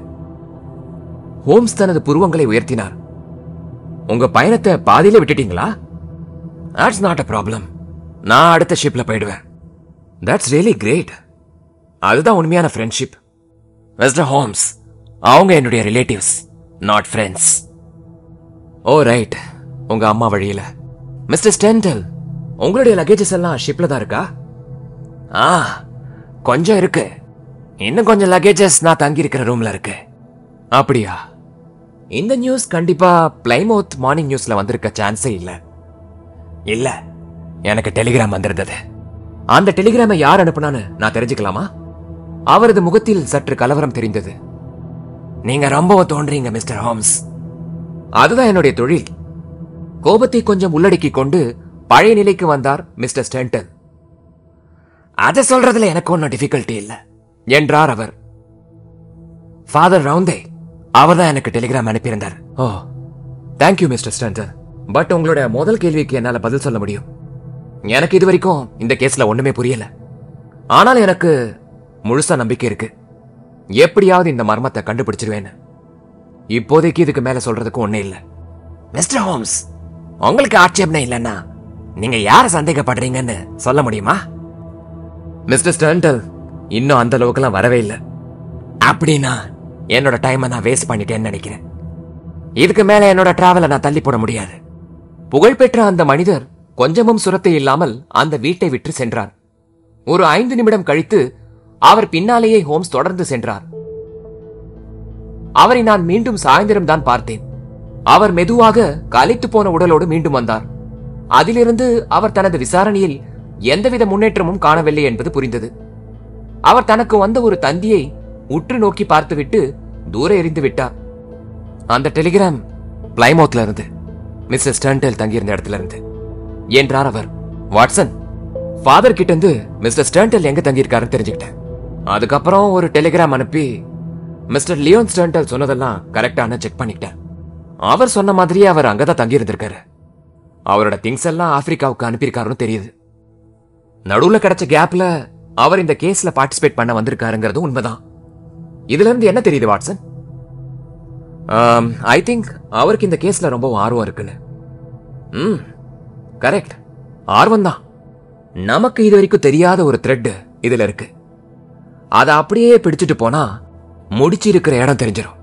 ஹோம்ஸ் தனது புருவங்களை உயர்த்தினார் உங்க பயணத்தை பாதியில விட்டுட்டீங்களா தட்ஸ் நாட் அ ப்ராப்ளம் நான் அடுத்த ஷிப்ல போயிடுவேன் தட்ஸ் ரியலி கிரேட் அதுதான் உண்மையான ஃப்ரெண்ட்ஷிப் மிஸ்டர் ஹோம்ஸ் அவங்க என்னுடைய relatives not friends oh right உங்க அம்மா வழியில மிஸ்டர் ஸ்டென்டல் உங்களுடைய லக்கேஜஸ் எல்லாம் ஷிப்ல தான் இருக்கா ஆ கொஞ்சம் இருக்கு இன்னும் கொஞ்சம் லக்கேஜஸ் நான் தங்கி இருக்கிற ரூம்ல இருக்கு அப்படியா இந்த நியூஸ் கண்டிப்பா பிளைமவுத் மார்னிங் நியூஸ்ல வந்திருக்க சான்ஸே இல்ல இல்ல எனக்கு டெலிகிராம் வந்திருந்தது அந்த டெலிகிராமை யார் அனுப்புனான்னு நான் தெரிஞ்சுக்கலாமா அவரது முகத்தில் சற்று கலவரம் தெரிந்தது நீங்க ரொம்பவும் தோன்றீங்க மிஸ்டர் ஹோம்ஸ் அதுதான் என்னுடைய தொழில் கோபத்தை கொஞ்சம் உள்ளடக்கிக் கொண்டு பழைய நிலைக்கு வந்தார் மிஸ்டர் ஸ்டென்டன் அதை சொல்றதுல எனக்கு ஒன்றும் டிஃபிகல்ட்டி இல்ல என்றார் அவர் ஃபாதர் ரவுந்தே அவர் தான் எனக்கு டெலிகிராம் அனுப்பியிருந்தார் oh thank you Mr Stenton but உங்களோட முதல் கேள்விக்கு என்னால பதில் சொல்ல முடியும் எனக்கு இது வரைக்கும் இந்த கேஸ்ல ஒண்ணுமே புரியல ஆனால் எனக்கு முழுசா நம்பிக்கை இருக்கு எப்படியாவது இந்த மர்மத்தை கண்டுபிடிச்சிருவேன்னு இப்போதைக்கு இதுக்கு மேல சொல்றதுக்கு ஒண்ணே இல்ல மிஸ்டர் ஹோம்ஸ் உங்களுக்கு ஆட்சேபனை இல்லைன்னா நீங்க யார சந்தேகப்படுறீங்கன்னு சொல்ல முடியுமா மிஸ்டர் ஸ்டர்ன்டல் இன்னும் அந்த அளவுக்குலாம் வரவே இல்லை அப்படின்னா என்னோட டைமை நான் வேஸ்ட் பண்ணிட்டேன்னு நினைக்கிறேன் இதுக்கு மேல என்னோட டிராவலை நான் தள்ளி போட முடியாது புகழ்பெற்ற அந்த மனிதர் கொஞ்சமும் சுரத்தை இல்லாமல் அந்த வீட்டை விட்டு சென்றார் ஒரு ஐந்து நிமிடம் கழித்து அவர் பின்னாலேயே ஹோம்ஸ் தொடர்ந்து சென்றார் அவரை நான் மீண்டும் சாயந்தரம் தான் பார்த்தேன் அவர் மெதுவாக கலைத்து போன உடலோடு மீண்டும் வந்தார் அதிலிருந்து அவர் தனது விசாரணையில் எந்தவித முன்னேற்றமும் காணவில்லை என்பது புரிந்தது அவர் தனக்கு வந்த ஒரு தந்தியை உற்று நோக்கி பார்த்துவிட்டு தூர எறிந்து விட்டார் அந்த டெலிகிராம் பிளைமவுத்ல இருந்து மிஸ்டர் ஸ்டர்ன்டேல் தங்கியிருந்த இடத்துல இருந்து என்றார் அவர் வாட்சன் ஃபாதர் கிட்ட இருந்து மிஸ்டர் ஸ்டர்ன்டேல் எங்க தங்கியிருக்காருன்னு தெரிஞ்சுக்கிட்டேன் அதுக்கப்புறம் ஒரு டெலிகிராம் அனுப்பி மிஸ்டர் லியோன் ஸ்டர்ன்டேல் சொன்னதெல்லாம் கரெக்டான செக் பண்ணிக்கிட்டேன் அவர் சொன்ன மாதிரியே அவர் அங்கதான் தங்கி இருந்திருக்காரு அவரோட திங்ஸ் எல்லாம் ஆப்பிரிக்காவுக்கு அனுப்பியிருக்காருன்னு தெரியுது நடுவுல கிடைச்ச கேப்ல அவர் இந்த கேஸ்ல பார்ட்டிசிபேட் பண்ண வந்திருக்காருங்கிறது உண்மைதான் இதுல இருந்து என்ன தெரியுது வாட்சன் ஐ திங்க் அவருக்கு இந்த கேஸ்ல ரொம்ப ஆர்வம் இருக்குன்னு ம் கரெக்ட் ஆர்வம் தான் நமக்கு இது வரைக்கும் தெரியாத ஒரு த்ரெட் இதுல இருக்கு அதை அப்படியே பிடிச்சிட்டு போனா முடிச்சு இருக்கிற இடம் தெரிஞ்சிடும்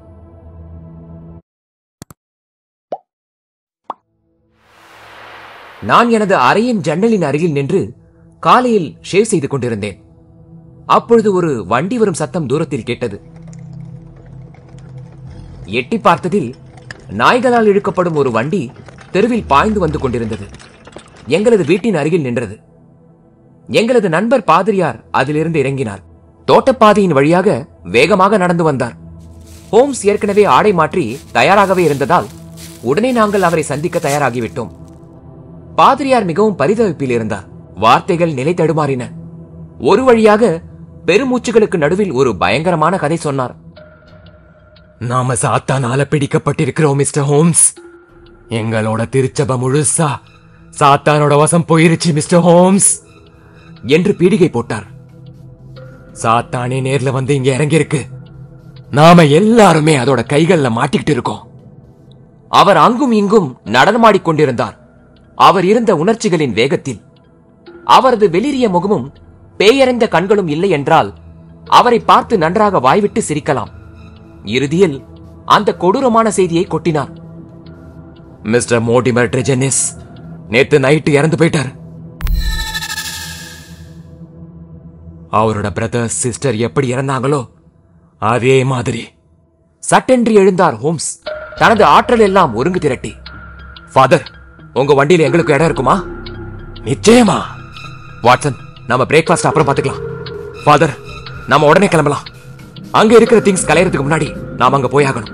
நான் எனது அறையின் ஜன்னலின் அருகில் நின்று காலையில் ஷேவ் செய்து கொண்டிருந்தேன் அப்பொழுது ஒரு வண்டி வரும் சத்தம் தூரத்தில் கேட்டது எட்டி பார்த்ததில் நாய்களால் இழுக்கப்படும் ஒரு வண்டி தெருவில் பாய்ந்து வந்து கொண்டிருந்தது எங்களது வீட்டின் அருகில் நின்றது எங்களது நண்பர் பாதிரியார் அதிலிருந்து இறங்கினார் தோட்டப்பாதையின் வழியாக வேகமாக நடந்து வந்தார் ஹோம்ஸ் ஏற்கனவே ஆடை மாற்றி தயாராகவே இருந்ததால் உடனே நாங்கள் அவரை சந்திக்க தயாராகிவிட்டோம் பாதிரியார் மிகவும் பரிதவிப்பில் இருந்தார் வார்த்தைகள் நிலை தடுமாறின ஒரு வழியாக பெருமூச்சுகளுக்கு நடுவில் ஒரு பயங்கரமான கதை சொன்னார் நாம சாத்தானால பிடிக்கப்பட்டிருக்கிறோம் மிஸ்டர் ஹோம்ஸ் எங்களோட திருச்சபை முழுசா சாத்தானோட வசம் போயிருச்சு மிஸ்டர் ஹோம்ஸ் என்று பீடிகை போட்டார் சாத்தானே நேர்ல வந்து இங்க இறங்கியிருக்கு நாம எல்லாருமே அதோட கைகள்ல மாட்டிக்கிட்டு இருக்கோம் அவர் அங்கும் இங்கும் நடனமாடிக் கொண்டிருந்தார் அவர் இருந்த உணர்ச்சிகளின் வேகத்தில் அவரது வெளிரிய முகமும் பேயறைந்த கண்களும் இல்லை என்றால் அவரை பார்த்து நன்றாக வாய்விட்டு சிரிக்கலாம் இறுதியில் அந்த கொடூரமான செய்தியை கொட்டினார் மிஸ்டர் மோடிமர் ட்ரெஜனிஸ் நேத்து நைட்டு இறந்து போயிட்டார் அவரோட பிரதர் சிஸ்டர் எப்படி இறந்தாங்களோ அதே மாதிரி சட்டென்று எழுந்தார் ஹோம்ஸ் தனது ஆற்றல் எல்லாம் ஒருங்கு திரட்டி ஃபாதர் உங்க வண்டியில எங்களுக்கு இடம் இருக்குமா நிச்சயமா வாட்சன் நம்ம பிரேக்ஃபாஸ்ட் அப்புறம் பாத்துக்கலாம் ஃபாதர் நாம உடனே கிளம்பலாம் அங்க இருக்கிற திங்ஸ் கலையறதுக்கு முன்னாடி நாம அங்க போயாகணும்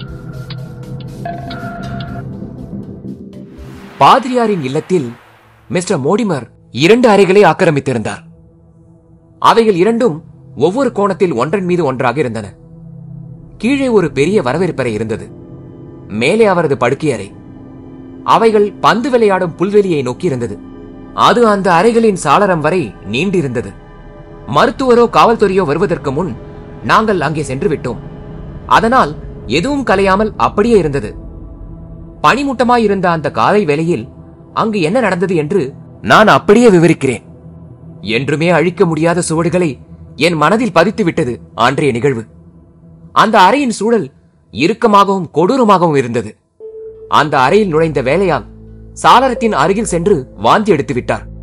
பாதிரியாரின் இல்லத்தில் மிஸ்டர் மோடிமர் இரண்டு அறைகளை ஆக்கிரமித்திருந்தார் அவைகள் இரண்டும் ஒவ்வொரு கோணத்தில் ஒன்றன் மீது ஒன்றாக இருந்தன கீழே ஒரு பெரிய வரவேற்பறை இருந்தது மேலே அவரது படுக்கை அறை அவைகள் பந்து விளையாடும் புல்வெளியை நோக்கி இருந்தது அது அந்த அறைகளின் சாளரம் வரை நீண்டிருந்தது மருத்துவரோ காவல்துறையோ வருவதற்கு முன் நாங்கள் அங்கே சென்று விட்டோம் அதனால் எதுவும் கலையாமல் அப்படியே இருந்தது பனிமூட்டமாயிருந்த அந்த காலை வேளையில் அங்கு என்ன நடந்தது என்று நான் அப்படியே விவரிக்கிறேன் என்றுமே அழிக்க முடியாத சுவடுகளை என் மனதில் பதித்து விட்டது அன்றைய நிகழ்வு அந்த அறையின் சூழல் இறுக்கமாகவும் கொடூரமாகவும் இருந்தது அந்த அறையில் நுழைந்த வேலையால் சாளரத்தின் அருகில் சென்று வாந்தி எடுத்து விட்டார்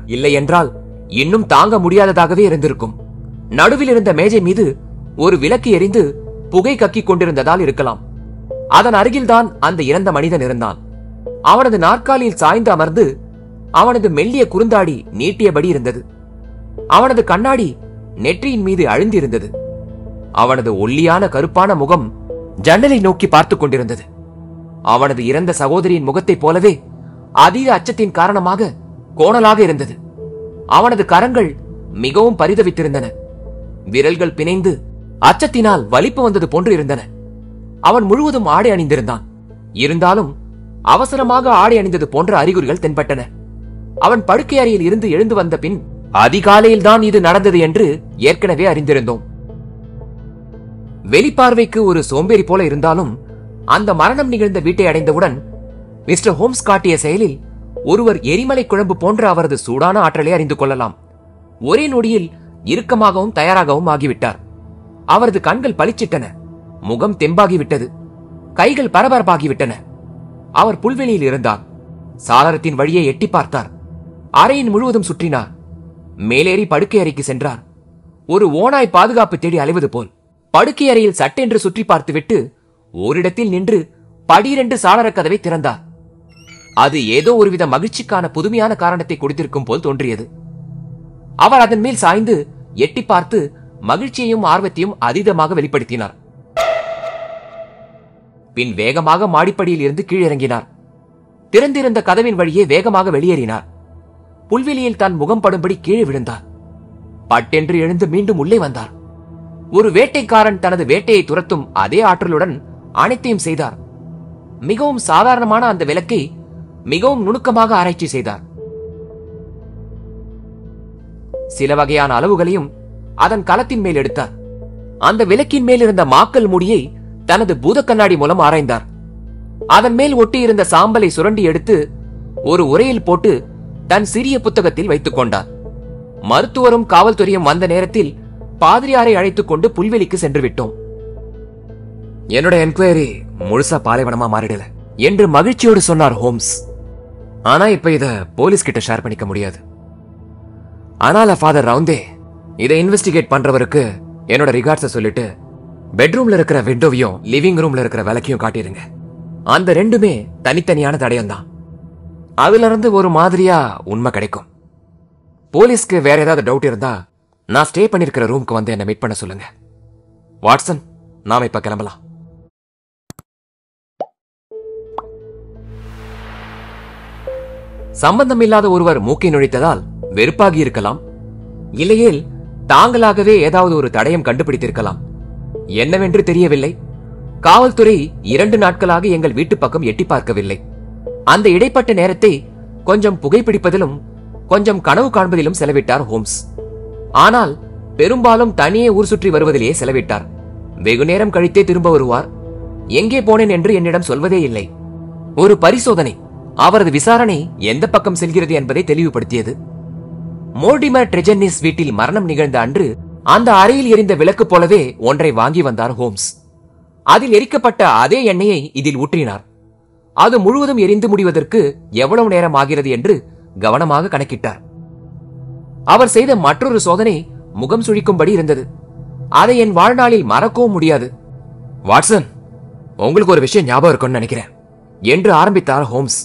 இல்லை என்றால் இன்னும் தாங்க முடியாததாகவே இருந்திருக்கும் நடுவில் இருந்த மேஜை மீது ஒரு விளக்கு எரிந்து புகை கக்கிக் கொண்டிருந்ததால் இருக்கலாம் அதன் அருகில்தான் அந்த இறந்த மனிதன் இருந்தான் அவனது நாற்காலியில் சாய்ந்து அமர்ந்து அவனது மெல்லிய குறுந்தாடி நீட்டியபடி இருந்தது அவனது கண்ணாடி நெற்றியின் மீது அழுந்திருந்தது அவனது ஒல்லியான கருப்பான முகம் ஜன்னலை நோக்கி பார்த்துக் கொண்டிருந்தது அவனது இறந்த சகோதரியின் முகத்தைப் போலவே அதீத அச்சத்தின் காரணமாக கோணலாக இருந்தது அவனது கரங்கள் மிகவும் பரிதவித்திருந்தன விரல்கள் பிணைந்து அச்சத்தினால் வலிப்பு வந்தது போன்று இருந்தன அவன் முழுவதும் ஆடை அணிந்திருந்தான் இருந்தாலும் அவசரமாக ஆடை அணிந்தது போன்ற அறிகுறிகள் தென்பட்டன அவன் படுக்கை அறையில் இருந்து எழுந்து வந்த பின் அதிகாலையில் தான் இது நடந்தது என்று ஏற்கனவே அறிந்திருந்தோம் வெளிப்பார்வைக்கு ஒரு சோம்பேறி போல இருந்தாலும் அந்த மரணம் நிகழ்ந்த வீட்டை அடைந்தவுடன் மிஸ்டர் ஹோம்ஸ் காட்டிய செயலில் ஒருவர் எரிமலை குழம்பு போன்ற அவரது சூடான ஆற்றலை அறிந்து கொள்ளலாம் ஒரே நொடியில் இறுக்கமாகவும் தயாராகவும் ஆகிவிட்டார் அவரது கண்கள் பளிச்சிட்டன முகம் தெம்பாகிவிட்டது கைகள் பரபரப்பாகிவிட்டன அவர் புல்வெளியில் இருந்தார் சாளரத்தின் வழியே எட்டி பார்த்தார் அறையின் முழுவதும் சுற்றினார் மேலேறி படுக்கை அறைக்கு சென்றார் ஒரு ஓனாய் பாதுகாப்பு தேடி அலைவது போல் படுக்கை அறையில் சட்டென்று சுற்றி பார்த்துவிட்டு ஓரிடத்தில் நின்று படீரென்று சாளரக் கதவை திறந்தார் அது ஏதோ ஒருவித மகிழ்ச்சிக்கான புதுமையான காரணத்தை கொடுத்திருக்கும் போல் தோன்றியது அவர் அதன் மேல் சாய்ந்து எட்டி பார்த்து மகிழ்ச்சியையும் ஆர்வத்தையும் அதீதமாக வெளிப்படுத்தினார் பின் வேகமாக மாடிப்படியில் இருந்து கீழிறங்கினார் திறந்திருந்த கதவின் வழியே வேகமாக வெளியேறினார் புல்வெளியில் தான் முகம் படும்படி கீழே விழுந்தார் பட்டென்று எழுந்து மீண்டும் உள்ளே வந்தார் ஒரு வேட்டைக்காரன் தனது வேட்டையை துரத்தும் அதே ஆற்றலுடன் அனைத்தையும் செய்தார் மிகவும் சாதாரணமான அந்த விளக்கை மிகவும் நுணுக்கமாக ஆராய்ச்சி செய்தார் சில வகையான அளவுகளையும் அதன் களத்தின் மேல் எடுத்தார் அந்த விளக்கின் மேல் இருந்த மாக்கல் முடியை தனது பூத கண்ணாடி மூலம் ஆராய்ந்தார் அதன் மேல் ஒட்டியிருந்த சாம்பலை சுரண்டி எடுத்து ஒரு உரையில் போட்டு தன் சிறிய புத்தகத்தில் வைத்துக் கொண்டார் மருத்துவரும் காவல்துறையும் வந்த நேரத்தில் பாதிரியாரை அழைத்துக் கொண்டு புல்வெளிக்கு சென்று விட்டோம் என்னோட என்கொயரி முழுசா பாலைவனமா மாறிடல என்று மகிழ்ச்சியோடு சொன்னார் ஹோம்ஸ் ஆனா இப்ப இத போலீஸ் கிட்ட ஷேர் பண்ணிக்க முடியாது ஆனால ஃபாதர் ரவுந்தே இதை இன்வெஸ்டிகேட் பண்றவருக்கு என்னோட ரிகார்ட்ஸ சொல்லிட்டு பெட்ரூம்ல இருக்கிற விண்டோவையும் லிவிங் ரூம்ல இருக்கிற விளக்கையும் காட்டிடுங்க அந்த ரெண்டுமே தனித்தனியான தடயம் தான் அதுல இருந்து ஒரு மாதிரியா உண்மை கிடைக்கும் போலீஸ்க்கு வேற ஏதாவது டவுட் இருந்தா நான் ஸ்டே பண்ணிருக்கிற ரூம்க்கு வந்து என்ன மீட் பண்ண சொல்லுங்க வாட்சன் நாம இப்ப கிளம்பலாம் சம்பந்தமில்லாத ஒருவர் மூக்கை நுழைத்ததால் வெறுப்பாகி இருக்கலாம் இல்லையேல் தாங்களாகவே ஏதாவது ஒரு தடயம் கண்டுபிடித்திருக்கலாம் என்னவென்று தெரியவில்லை காவல்துறை இரண்டு நாட்களாக எங்கள் வீட்டு பக்கம் எட்டி பார்க்கவில்லை அந்த இடைப்பட்ட நேரத்தை கொஞ்சம் புகைப்பிடிப்பதிலும் கொஞ்சம் கனவு காண்பதிலும் செலவிட்டார் ஹோம்ஸ் ஆனால் பெரும்பாலும் தனியே ஊர் சுற்றி வருவதிலேயே செலவிட்டார் வெகு நேரம் கழித்தே திரும்ப வருவார் எங்கே போனேன் என்று என்னிடம் சொல்வதே இல்லை ஒரு பரிசோதனை அவரது விசாரணை எந்த பக்கம் செல்கிறது என்பதை தெளிவுபடுத்தியது மோர்டிமர் ட்ரெஜன்னிஸ் வீட்டில் மரணம் நிகழ்ந்த அன்று அந்த அறையில் எரிந்த விளக்கு போலவே ஒன்றை வாங்கி வந்தார் ஹோம்ஸ் அதில் எரிக்கப்பட்ட அதே எண்ணெயை இதில் ஊற்றினார் அது முழுவதும் எரிந்து முடிவதற்கு எவ்வளவு நேரம் ஆகிறது என்று கவனமாக கணக்கிட்டார் அவர் செய்த மற்றொரு சோதனை முகம் சுழிக்கும்படி இருந்தது அதை என் வாழ்நாளில் மறக்கவும் முடியாது வாட்சன் உங்களுக்கு ஒரு விஷயம் ஞாபகம் இருக்கும்னு நினைக்கிறேன் என்று ஆரம்பித்தார் ஹோம்ஸ்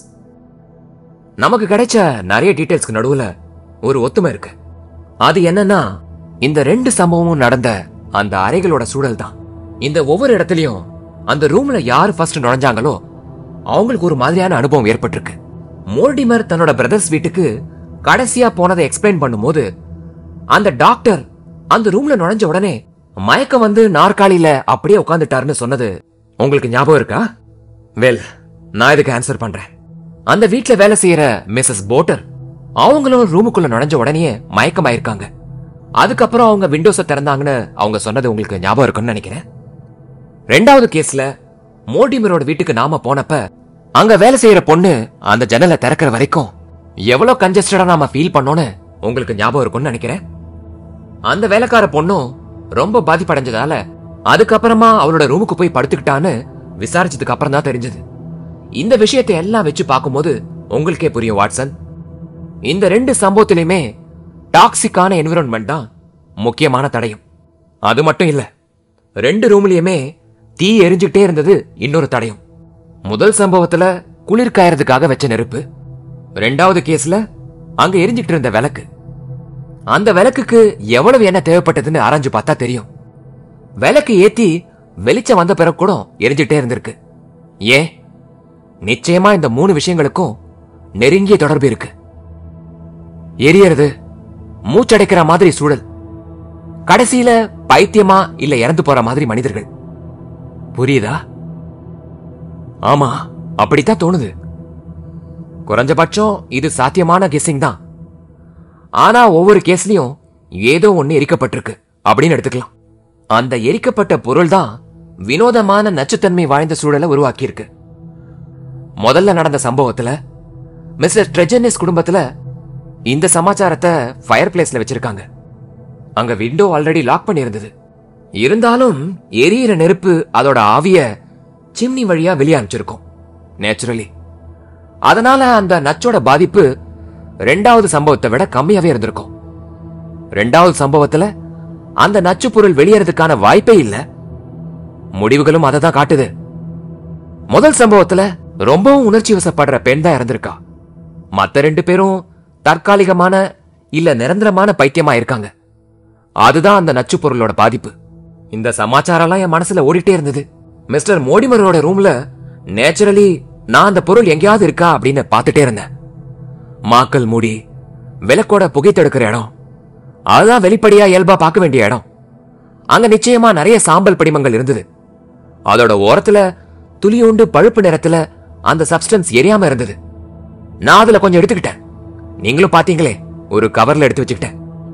நமக்கு கிடைச்ச நிறைய டீடைல்ஸ்க்கு நடுவுல ஒரு ஒத்துமை இருக்கு அது என்னன்னா இந்த ரெண்டு சம்பவமும் நடந்த அந்த அறைகளோட சூழல் தான் இந்த ஒவ்வொரு இடத்துலயும் அந்த ரூம்ல யார் ஃபர்ஸ்ட் நுழைஞ்சாங்களோ அவங்களுக்கு ஒரு மாதிரியான அனுபவம் ஏற்பட்டிருக்கு மோர்டிமர் தன்னோட பிரதர்ஸ் வீட்டுக்கு கடைசியா போனதை எக்ஸ்பிளைன் பண்ணும்போது அந்த டாக்டர் அந்த ரூம்ல நுழைஞ்ச உடனே மயக்கம் வந்து நாற்காலியில அப்படியே உட்காந்துட்டாருன்னு சொன்னது உங்களுக்கு ஞாபகம் இருக்கா வெல் நான் இதுக்கு ஆன்சர் பண்றேன் அந்த வீட்ல வேலை செய்யற மிஸ்ஸஸ் போட்டர் அவங்களும் ரூமுக்குள்ள நுழைஞ்ச உடனே மயக்கமாயிருக்காங்க அதுக்கப்புறம் அவங்க விண்டோஸை திறந்தாங்கன்னு அவங்க சொன்னது உங்களுக்கு ஞாபகம் இருக்கும்னு நினைக்கிறேன் ரெண்டாவது கேஸ்ல மோடிமரோட வீட்டுக்கு நாம போனப்ப அங்க வேலை செய்யற பொண்ணு அந்த ஜன்னலை திறக்கிற வரைக்கும் எவ்வளவு கன்ஜஸ்டடா நாம ஃபீல் பண்ணோன்னு உங்களுக்கு ஞாபகம் இருக்கும்னு நினைக்கிறேன் அந்த வேலைக்கார பொண்ணும் ரொம்ப பாதிப்படைஞ்சதால அதுக்கப்புறமா அவளோட ரூமுக்கு போய் படுத்துக்கிட்டான்னு விசாரிச்சதுக்கு அப்புறம் தான் தெரிஞ்சது இந்த விஷயத்தை எல்லாம் வச்சு பார்க்கும்போது உங்களுக்கே புரியும் வாட்சன் இந்த ரெண்டு சம்பவத்திலையுமே டாக்ஸிக்கான என்விரான்மெண்ட் தான் முக்கியமான தடயம் அது மட்டும் இல்ல ரெண்டு ரூம்லயுமே தீ எரிஞ்சுட்டே இருந்தது இன்னொரு தடயம் முதல் சம்பவத்துல குளிர் காயறதுக்காக வச்ச நெருப்பு ரெண்டாவது கேஸ்ல அங்க எரிஞ்சிட்டு இருந்த விளக்கு அந்த விளக்குக்கு எவ்வளவு எண்ணெய் தேவைப்பட்டதுன்னு ஆராய்ஞ்சு பார்த்தா தெரியும் விளக்கு ஏத்தி வெளிச்சம் வந்த பிறகு கூட எரிஞ்சிட்டே இருந்திருக்கு ஏன் நிச்சயமா இந்த மூணு விஷயங்களுக்கும் நெருங்கிய தொடர்பு இருக்கு எரியறது மூச்சடைக்கிற மாதிரி சூழல் கடைசியில பைத்தியமா இல்ல இறந்து போற மாதிரி மனிதர்கள் புரியுதா ஆமா அப்படித்தான் தோணுது குறைஞ்சபட்சம் இது சாத்தியமான கெஸ்ஸிங் தான் ஆனா ஒவ்வொரு கேஸ்லயும் ஏதோ ஒண்ணு எரிக்கப்பட்டிருக்கு அப்படின்னு எடுத்துக்கலாம் அந்த எரிக்கப்பட்ட பொருள் தான் வினோதமான நச்சுத்தன்மை வாய்ந்த சூழலை உருவாக்கியிருக்கு முதல்ல நடந்த சம்பவத்துல மிஸ்டர் ட்ரெஜனிஸ் குடும்பத்துல இந்த சமாச்சாரத்தை ஃபயர் பிளேஸ்ல வச்சிருக்காங்க அங்க விண்டோ ஆல்ரெடி லாக் பண்ணியிருந்தது இருந்தாலும் எரியிற நெருப்பு அதோட ஆவிய சிம்னி வழியா வெளியே அனுப்பிச்சிருக்கும் நேச்சுரலி அதனால அந்த நச்சோட பாதிப்பு ரெண்டாவது சம்பவத்தை விட கம்மியாவே இருந்திருக்கும் ரெண்டாவது சம்பவத்துல அந்த நச்சு பொருள் வெளியேறதுக்கான வாய்ப்பே இல்ல முடிவுகளும் அதை தான் காட்டுது முதல் சம்பவத்துல ரொம்பவும் உணர்ச்சி வசப்படுற பெண் தான் இறந்திருக்கா மத்த ரெண்டு பேரும் தற்காலிகமான இல்ல நிரந்தரமான பைத்தியமா இருக்காங்க அதுதான் அந்த நச்சு பொருளோட பாதிப்பு இந்த சமாச்சாரம்லாம் என் மனசுல ஓடிட்டே இருந்தது மிஸ்டர் மோடிமரோட ரூம்ல நேச்சுரலி நான் அந்த பொருள் எங்கேயாவது இருக்கா அப்படின்னு பார்த்துட்டே இருந்தேன் மாக்கல் மூடி விளக்கோட புகை தடுக்கிற இடம் அதுதான் வெளிப்படையா இயல்பா பார்க்க வேண்டிய இடம் அங்க நிச்சயமா நிறைய சாம்பல் படிமங்கள் இருந்தது அதோட ஓரத்துல துளியுண்டு பழுப்பு நிறத்துல அந்த சப்ஸ்டன்ஸ் எரியாம இருந்தது நான் அதுல கொஞ்சம் எடுத்துக்கிட்டேன் நீங்களும் பாத்தீங்களே ஒரு கவர்ல எடுத்து வச்சுக்கிட்டேன்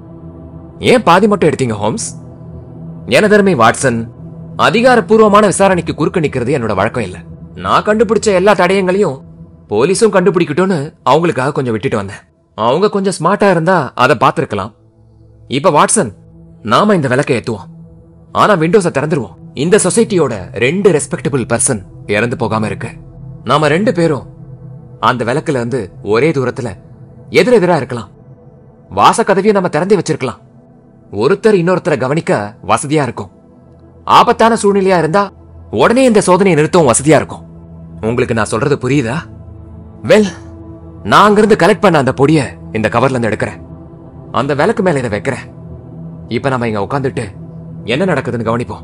ஏன் பாதி மட்டும் எடுத்தீங்க ஹோம்ஸ் எனதருமை வாட்சன் அதிகாரப்பூர்வமான விசாரணைக்கு குறுக்க நிக்கிறது என்னோட வழக்கம் இல்ல நான் கண்டுபிடிச்ச எல்லா தடயங்களையும் போலீஸும் கண்டுபிடிக்கட்டும்னு அவங்களுக்காக கொஞ்சம் விட்டுட்டு வந்தேன் அவங்க கொஞ்சம் ஸ்மார்ட்டா இருந்தா அதை பார்த்திருக்கலாம் இப்ப வாட்சன் நாம இந்த விளக்கை ஏத்துவோம் ஆனா விண்டோஸை திறந்துருவோம் இந்த சொசைட்டியோட ரெண்டு ரெஸ்பெக்டபிள் பர்சன் இறந்து போகாம இருக்கு நாம ரெண்டு பேரும் அந்த விளக்குல இருந்து ஒரே தூரத்துல எதிரெதிரா இருக்கலாம் வாசக்கதவையும் நம்ம திறந்தே வச்சிருக்கலாம் ஒருத்தர் இன்னொருத்தரை கவனிக்க வசதியா இருக்கும் ஆபத்தான சூழ்நிலையா இருந்தா உடனே இந்த சோதனையை நிறுத்தவும் வசதியா இருக்கும் உங்களுக்கு நான் சொல்றது புரியுதா வெல் நான் அங்கிருந்து கலெக்ட் பண்ண அந்த பொடிய இந்த கவர்ல இருந்து எடுக்கிறேன் அந்த விளக்கு மேல இதை வைக்கிறேன் இப்ப நம்ம இங்க உட்காந்துட்டு என்ன நடக்குதுன்னு கவனிப்போம்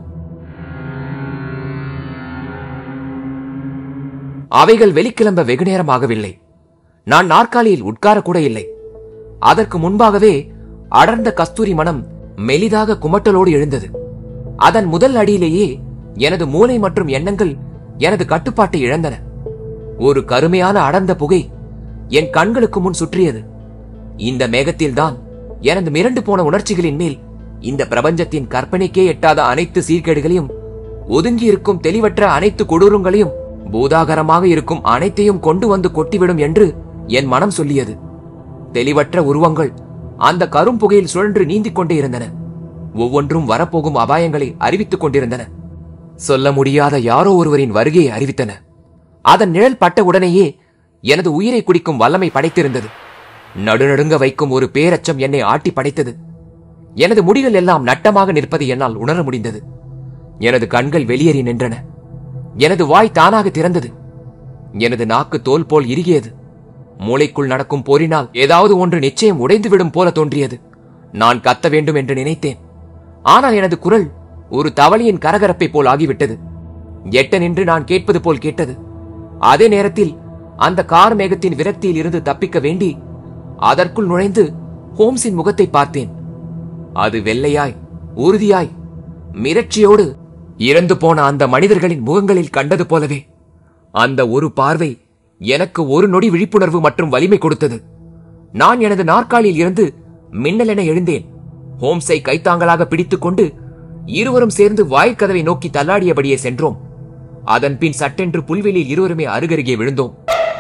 அவைகள் வெளிக்கிளம்ப வெகு நேரம் ஆகவில்லை நான் நாற்காலியில் உட்கார கூட இல்லை அதற்கு முன்பாகவே அடர்ந்த கஸ்தூரி மனம் மெலிதாக குமட்டலோடு எழுந்தது அதன் முதல் அடியிலேயே எனது மூளை மற்றும் எண்ணங்கள் எனது கட்டுப்பாட்டை இழந்தன ஒரு கருமையான அடர்ந்த புகை என் கண்களுக்கு முன் சுற்றியது இந்த மேகத்தில்தான் எனது மிரண்டு போன உணர்ச்சிகளின் மேல் இந்த பிரபஞ்சத்தின் கற்பனைக்கே எட்டாத அனைத்து சீர்கேடுகளையும் ஒதுங்கி இருக்கும் தெளிவற்ற அனைத்து கொடூரங்களையும் பூதாகரமாக இருக்கும் அனைத்தையும் கொண்டு வந்து கொட்டிவிடும் என்று என் மனம் சொல்லியது தெளிவற்ற உருவங்கள் அந்த கரும்புகையில் சுழன்று நீந்திக் கொண்டே இருந்தன ஒவ்வொன்றும் வரப்போகும் அபாயங்களை அறிவித்துக் கொண்டிருந்தன சொல்ல முடியாத யாரோ ஒருவரின் வருகையை அறிவித்தன அதன் நிழல் பட்ட உடனேயே எனது உயிரை குடிக்கும் வல்லமை படைத்திருந்தது நடுநடுங்க வைக்கும் ஒரு பேரச்சம் என்னை ஆட்டி படைத்தது எனது முடிகள் எல்லாம் நட்டமாக நிற்பதை என்னால் உணர முடிந்தது எனது கண்கள் வெளியேறி நின்றன எனது வாய் தானாக திறந்தது எனது நாக்கு தோல் போல் இறுகியது மூளைக்குள் நடக்கும் போரினால் ஏதாவது ஒன்று நிச்சயம் உடைந்துவிடும் போல தோன்றியது நான் கத்த வேண்டும் என்று நினைத்தேன் ஆனால் எனது குரல் ஒரு தவளையின் கரகரப்பை போல் ஆகிவிட்டது எட்ட நின்று நான் கேட்பது போல் கேட்டது அதே நேரத்தில் அந்த கார் மேகத்தின் விரக்தியில் இருந்து தப்பிக்க வேண்டி அதற்குள் நுழைந்து ஹோம்ஸின் முகத்தை பார்த்தேன் அது வெள்ளையாய் உறுதியாய் மிரட்சியோடு இறந்து போன அந்த மனிதர்களின் முகங்களில் கண்டது போலவே அந்த ஒரு பார்வை எனக்கு ஒரு நொடி விழிப்புணர்வு மற்றும் வலிமை கொடுத்தது நான் எனது நாற்காலியில் இருந்து மின்னலென எழுந்தேன் ஹோம்ஸை கைத்தாங்களாக பிடித்துக்கொண்டு இருவரும் சேர்ந்து வாய்க்கதவை நோக்கி தள்ளாடியபடியே சென்றோம் அதன் பின் சட்டென்று புல்வெளியில் இருவருமே அருகருகே விழுந்தோம்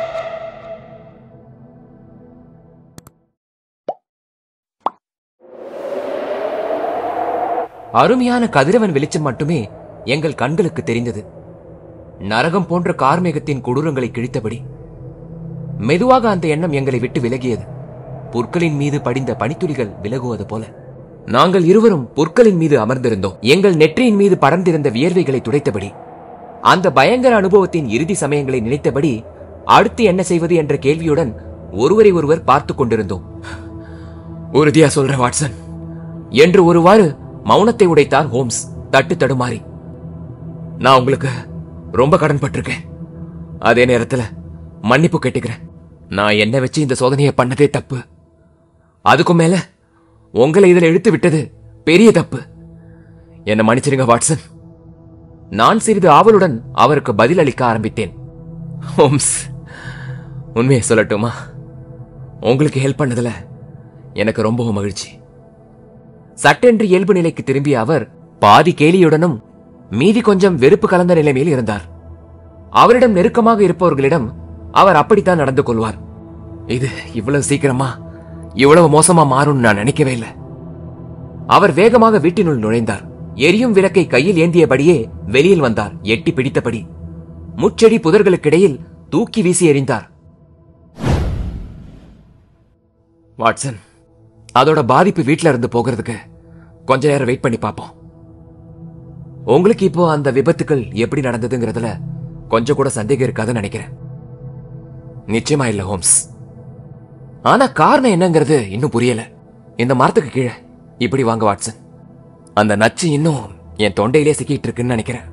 அருமையான கதிரவன் வெளிச்சம் மட்டுமே எங்கள் கண்களுக்கு தெரிந்தது நரகம் போன்ற கார்மேகத்தின் கொடூரங்களை கிழித்தபடி மெதுவாக அந்த எண்ணம் எங்களை விட்டு விலகியது புற்களின் மீது படிந்த பனித்துளிகள் விலகுவது போல நாங்கள் இருவரும் புற்களின் மீது அமர்ந்திருந்தோம் எங்கள் நெற்றியின் மீது படர்ந்திருந்த வியர்வைகளை துடைத்தபடி அந்த பயங்கர அனுபவத்தின் இறுதி சமயங்களை நினைத்தபடி அடுத்து என்ன செய்வது என்ற கேள்வியுடன் ஒருவரை ஒருவர் பார்த்துக் கொண்டிருந்தோம் உறுதியா சொல்ற வாட்சன் என்று ஒருவாறு மௌனத்தை உடைத்தார் ஹோம்ஸ் தட்டு தடுமாறி நான் உங்களுக்கு ரொம்ப கடன் பட்டிருக்கேன் அதே நேரத்துல மன்னிப்பு கேட்டுக்கிறேன் நான் என்ன வச்சு இந்த சோதனையை பண்ணதே தப்பு அதுக்கும் மேல உங்களை இதுல இழுத்து விட்டது பெரிய தப்பு என்ன மன்னிச்சிருங்க வாட்சன் நான் சிறிது ஆவலுடன் அவருக்கு பதில் அளிக்க ஆரம்பித்தேன் ஹோம்ஸ் உண்மையை சொல்லட்டுமா உங்களுக்கு ஹெல்ப் பண்ணதுல எனக்கு ரொம்பவும் மகிழ்ச்சி சட்டென்று இயல்பு நிலைக்கு திரும்பிய அவர் பாதி கேலியுடனும் மீதி கொஞ்சம் வெறுப்பு கலந்த நிலைமையில் இருந்தார் அவரிடம் நெருக்கமாக இருப்பவர்களிடம் அவர் அப்படித்தான் நடந்து கொள்வார் இது இவ்வளவு சீக்கிரமா இவ்வளவு மோசமா மாறும்னு நான் நினைக்கவே இல்லை அவர் வேகமாக வீட்டினுள் நுழைந்தார் எரியும் விளக்கை கையில் ஏந்தியபடியே வெளியில் வந்தார் எட்டி பிடித்தபடி முச்செடி புதர்களுக்கிடையில் தூக்கி வீசி எறிந்தார் வாட்சன் அதோட பாதிப்பு வீட்ல இருந்து போகிறதுக்கு கொஞ்ச நேரம் வெயிட் பண்ணி பார்ப்போம் உங்களுக்கு இப்போ அந்த விபத்துக்கள் எப்படி நடந்ததுங்கிறதுல கொஞ்சம் கூட சந்தேகம் இருக்காதுன்னு நினைக்கிறேன் நிச்சயமா இல்ல ஹோம்ஸ் ஆனா காரணம் என்னங்கிறது இன்னும் புரியல இந்த மரத்துக்கு கீழே இப்படி வாங்க வாட்சன் அந்த நச்சு இன்னும் என் தொண்டையிலே சிக்கிட்டு இருக்குன்னு நினைக்கிறேன்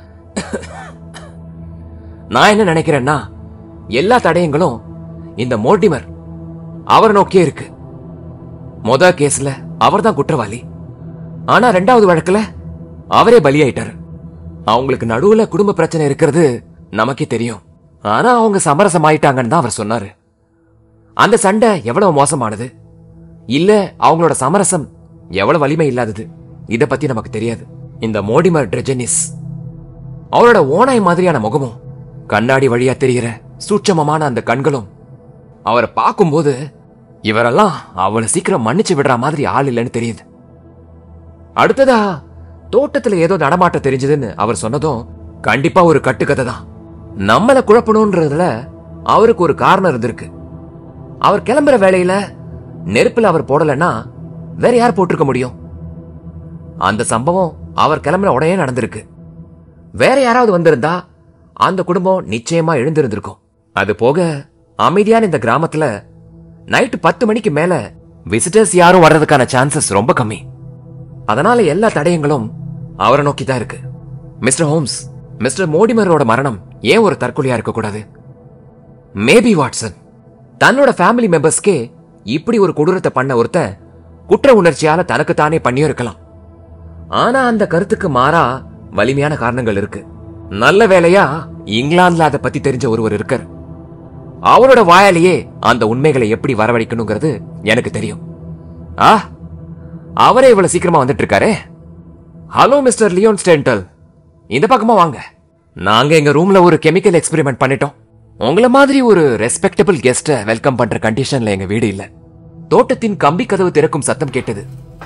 நான் என்ன நினைக்கிறேன்னா எல்லா தடயங்களும் இந்த மோர்டிமர் அவர் நோக்கியே இருக்கு மொத கேஸ்ல அவர்தான் குற்றவாளி ஆனா ரெண்டாவது வழக்குல அவரே பலியாயிட்டாரு அவங்களுக்கு நடுவுல குடும்ப பிரச்சனை இருக்கிறது நமக்கே தெரியும் ஆனா அவங்க சமரசம் ஆயிட்டாங்கன்னு தான் அவர் சொன்னாரு அந்த சண்டை எவ்வளவு மோசமானது இல்ல அவங்களோட சமரசம் எவ்வளவு வலிமை இல்லாதது இத பத்தி நமக்கு தெரியாது இந்த மோடிமர் ட்ரெஜனிஸ் அவரோட ஓனாய் மாதிரியான முகமும் கண்ணாடி வழியா தெரிகிற சூட்சமமான அந்த கண்களும் அவரை பார்க்கும்போது இவரெல்லாம் அவ்வளவு சீக்கிரம் மன்னிச்சு விடுற மாதிரி ஆள் இல்லைன்னு தெரியுது அடுத்ததா தோட்டத்துல ஏதோ நடமாட்டம் தெரிஞ்சதுன்னு அவர் சொன்னதும் கண்டிப்பா ஒரு கட்டுக்கதை தான் நம்மள குழப்பணும்ன்றதுல அவருக்கு ஒரு காரணம் இருந்திருக்கு அவர் கிளம்புற வேலையில நெருப்புல அவர் போடலன்னா வேற யார் போட்டிருக்க முடியும் அந்த சம்பவம் அவர் கிளம்புற உடனே நடந்திருக்கு வேற யாராவது வந்திருந்தா அந்த குடும்பம் நிச்சயமா எழுந்திருந்திருக்கும் அது போக அமைதியான இந்த கிராமத்துல நைட்டு பத்து மணிக்கு மேல விசிட்டர்ஸ் யாரும் வர்றதுக்கான சான்சஸ் ரொம்ப கம்மி அதனால எல்லா தடயங்களும் அவரை நோக்கி தான் இருக்கு மிஸ்டர் ஹோம்ஸ் மிஸ்டர் மோடிமரோட மரணம் ஏன் ஒரு தற்கொலையா இருக்க கூடாது மேபி வாட்சன் தன்னோட ஃபேமிலி மெம்பர்ஸ்க்கே இப்படி ஒரு கொடூரத்தை பண்ண ஒருத்தன் குற்ற உணர்ச்சியால தனக்கு தானே பண்ணியும் இருக்கலாம் ஆனா அந்த கருத்துக்கு மாறா வலிமையான காரணங்கள் இருக்கு நல்ல வேலையா இங்கிலாந்துல அதை பத்தி தெரிஞ்ச ஒருவர் இருக்கார் அவரோட வாயாலேயே அந்த உண்மைகளை எப்படி வரவழைக்கணுங்கிறது எனக்கு தெரியும் ஆ அவரே இவ்வளவு சீக்கிரமா வந்துட்டு இருக்காரே ஹலோ மிஸ்டர் லியோன் ஸ்டென்டல் இந்த பக்கமா வாங்க நாங்க எங்க ரூம்ல ஒரு கெமிக்கல் எக்ஸ்பெரிமெண்ட் பண்ணிட்டோம் உங்களை மாதிரி ஒரு ரெஸ்பெக்டபிள் கெஸ்ட வெல்கம் பண்ற கண்டிஷன்ல எங்க வீடு இல்ல தோட்டத்தின் கம்பி கதவு திறக்கும் சத்தம் கேட்டது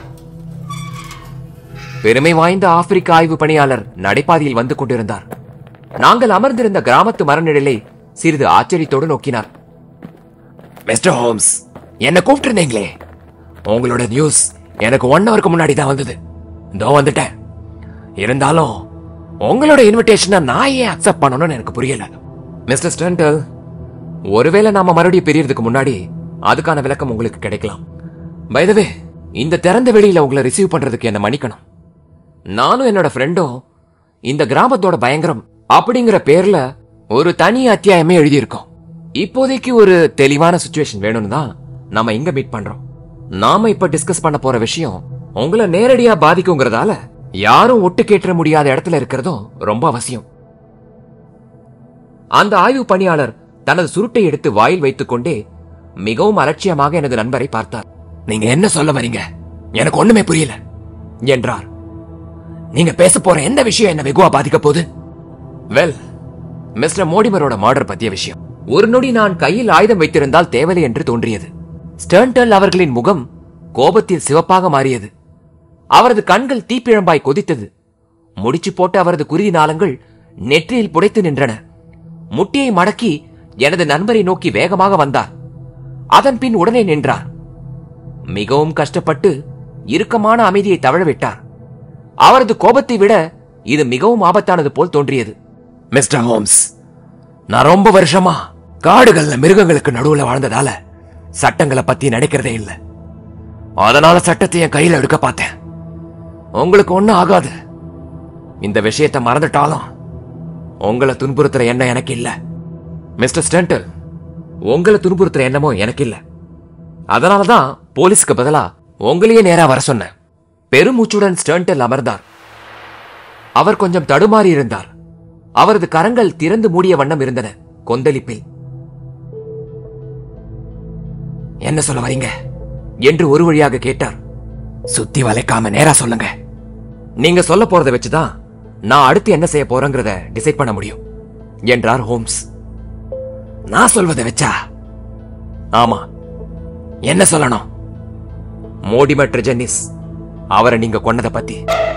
பெருமை வாய்ந்த ஆப்பிரிக்க ஆய்வு பணியாளர் நடைபாதையில் வந்து கொண்டிருந்தார் நாங்கள் அமர்ந்திருந்த கிராமத்து மரநிழலை சிறிது ஆச்சரியத்தோடு நோக்கினார் மிஸ்டர் ஹோம்ஸ் என்ன கூப்பிட்டிருந்தீங்களே உங்களோட நியூஸ் எனக்கு ஒன் ஹவருக்கு முன்னாடி தான் வந்தது இதோ வந்துட்டேன் இருந்தாலும் உங்களோட இன்விடேஷனை நான் ஏன் அக்செப்ட் பண்ணணும்னு எனக்கு புரியல மிஸ்டர் ஸ்டென்டல் ஒருவேளை நாம மறுபடியும் பிரியறதுக்கு முன்னாடி அதுக்கான விளக்கம் உங்களுக்கு கிடைக்கலாம் பைதவே இந்த திறந்த வெளியில உங்களை ரிசீவ் பண்றதுக்கு என்ன மன்னிக்கணும் நானும் என்னோட ஃப்ரெண்டும் இந்த கிராமத்தோட பயங்கரம் அப்படிங்கிற பேர்ல ஒரு தனி அத்தியாயமே எழுதியிருக்கோம் இப்போதைக்கு ஒரு தெளிவான சுச்சுவேஷன் வேணும்னு தான் நாம இங்க மீட் பண்றோம் நாம இப்ப டிஸ்கஸ் பண்ண போற விஷயம் உங்களை நேரடியா பாதிக்குங்கிறதால யாரும் ஒட்டு கேட்டுற முடியாத இடத்துல இருக்கிறதும் ரொம்ப அவசியம் அந்த ஆய்வு பணியாளர் தனது சுருட்டை எடுத்து வாயில் வைத்துக் கொண்டே மிகவும் அலட்சியமாக எனது நண்பரை பார்த்தார் நீங்க என்ன சொல்ல வரீங்க எனக்கு ஒண்ணுமே புரியல என்றார் நீங்க பேச போற எந்த விஷயம் என்ன வெகுவா பாதிக்க போகுது வெல் மிஸ்டர் மோடிமரோட மர்டர் பத்திய விஷயம் ஒரு நொடி நான் கையில் ஆயுதம் வைத்திருந்தால் தேவலை என்று தோன்றியது ஸ்டர்ன்டல் அவர்களின் முகம் கோபத்தில் சிவப்பாக மாறியது அவரது கண்கள் தீப்பிழம்பாய் கொதித்தது முடிச்சு போட்ட அவரது குருதி நாளங்கள் நெற்றியில் புடைத்து நின்றன முட்டியை மடக்கி எனது நண்பரை நோக்கி வேகமாக வந்தார் அதன் பின் உடனே நின்றார் மிகவும் கஷ்டப்பட்டு இறுக்கமான அமைதியை தவழவிட்டார் அவரது கோபத்தை விட இது மிகவும் ஆபத்தானது போல் தோன்றியது மிஸ்டர் ஹோம்ஸ் நான் ரொம்ப வருஷமா காடுகள்ல மிருகங்களுக்கு நடுவுல வாழ்ந்ததால சட்டங்களை பத்தி நினைக்கிறதே இல்ல அதனால சட்டத்தை என் கையில எடுக்க பார்த்தேன் உங்களுக்கு ஒண்ணும் ஆகாது இந்த விஷயத்தை மறந்துட்டாலும் உங்களை துன்புறுத்துற எண்ணம் எனக்கு இல்ல மிஸ்டர் ஸ்டென்டல் உங்களை துன்புறுத்துற எண்ணமோ எனக்கு இல்ல அதனாலதான் போலீஸ்க்கு பதிலா உங்களையே நேரா வர சொன்னேன் பெருமூச்சுடன் ஸ்டென்டல் அமர்ந்தார் அவர் கொஞ்சம் தடுமாறி இருந்தார் அவரது கரங்கள் திறந்து மூடிய வண்ணம் இருந்தன கொந்தளிப்பில் என்ன சொல்ல வரீங்க என்று ஒரு வழியாக கேட்டார் சுத்தி வளைக்காம நேரா சொல்லுங்க நீங்க சொல்ல போறத வச்சுதான் நான் அடுத்து என்ன செய்ய போறேங்கிறத டிசைட் பண்ண முடியும் என்றார் ஹோம்ஸ் நான் சொல்வதை வச்சா ஆமா என்ன சொல்லணும் மோடிமட் ஜென்னிஸ் அவரை நீங்க கொன்னதை பத்தி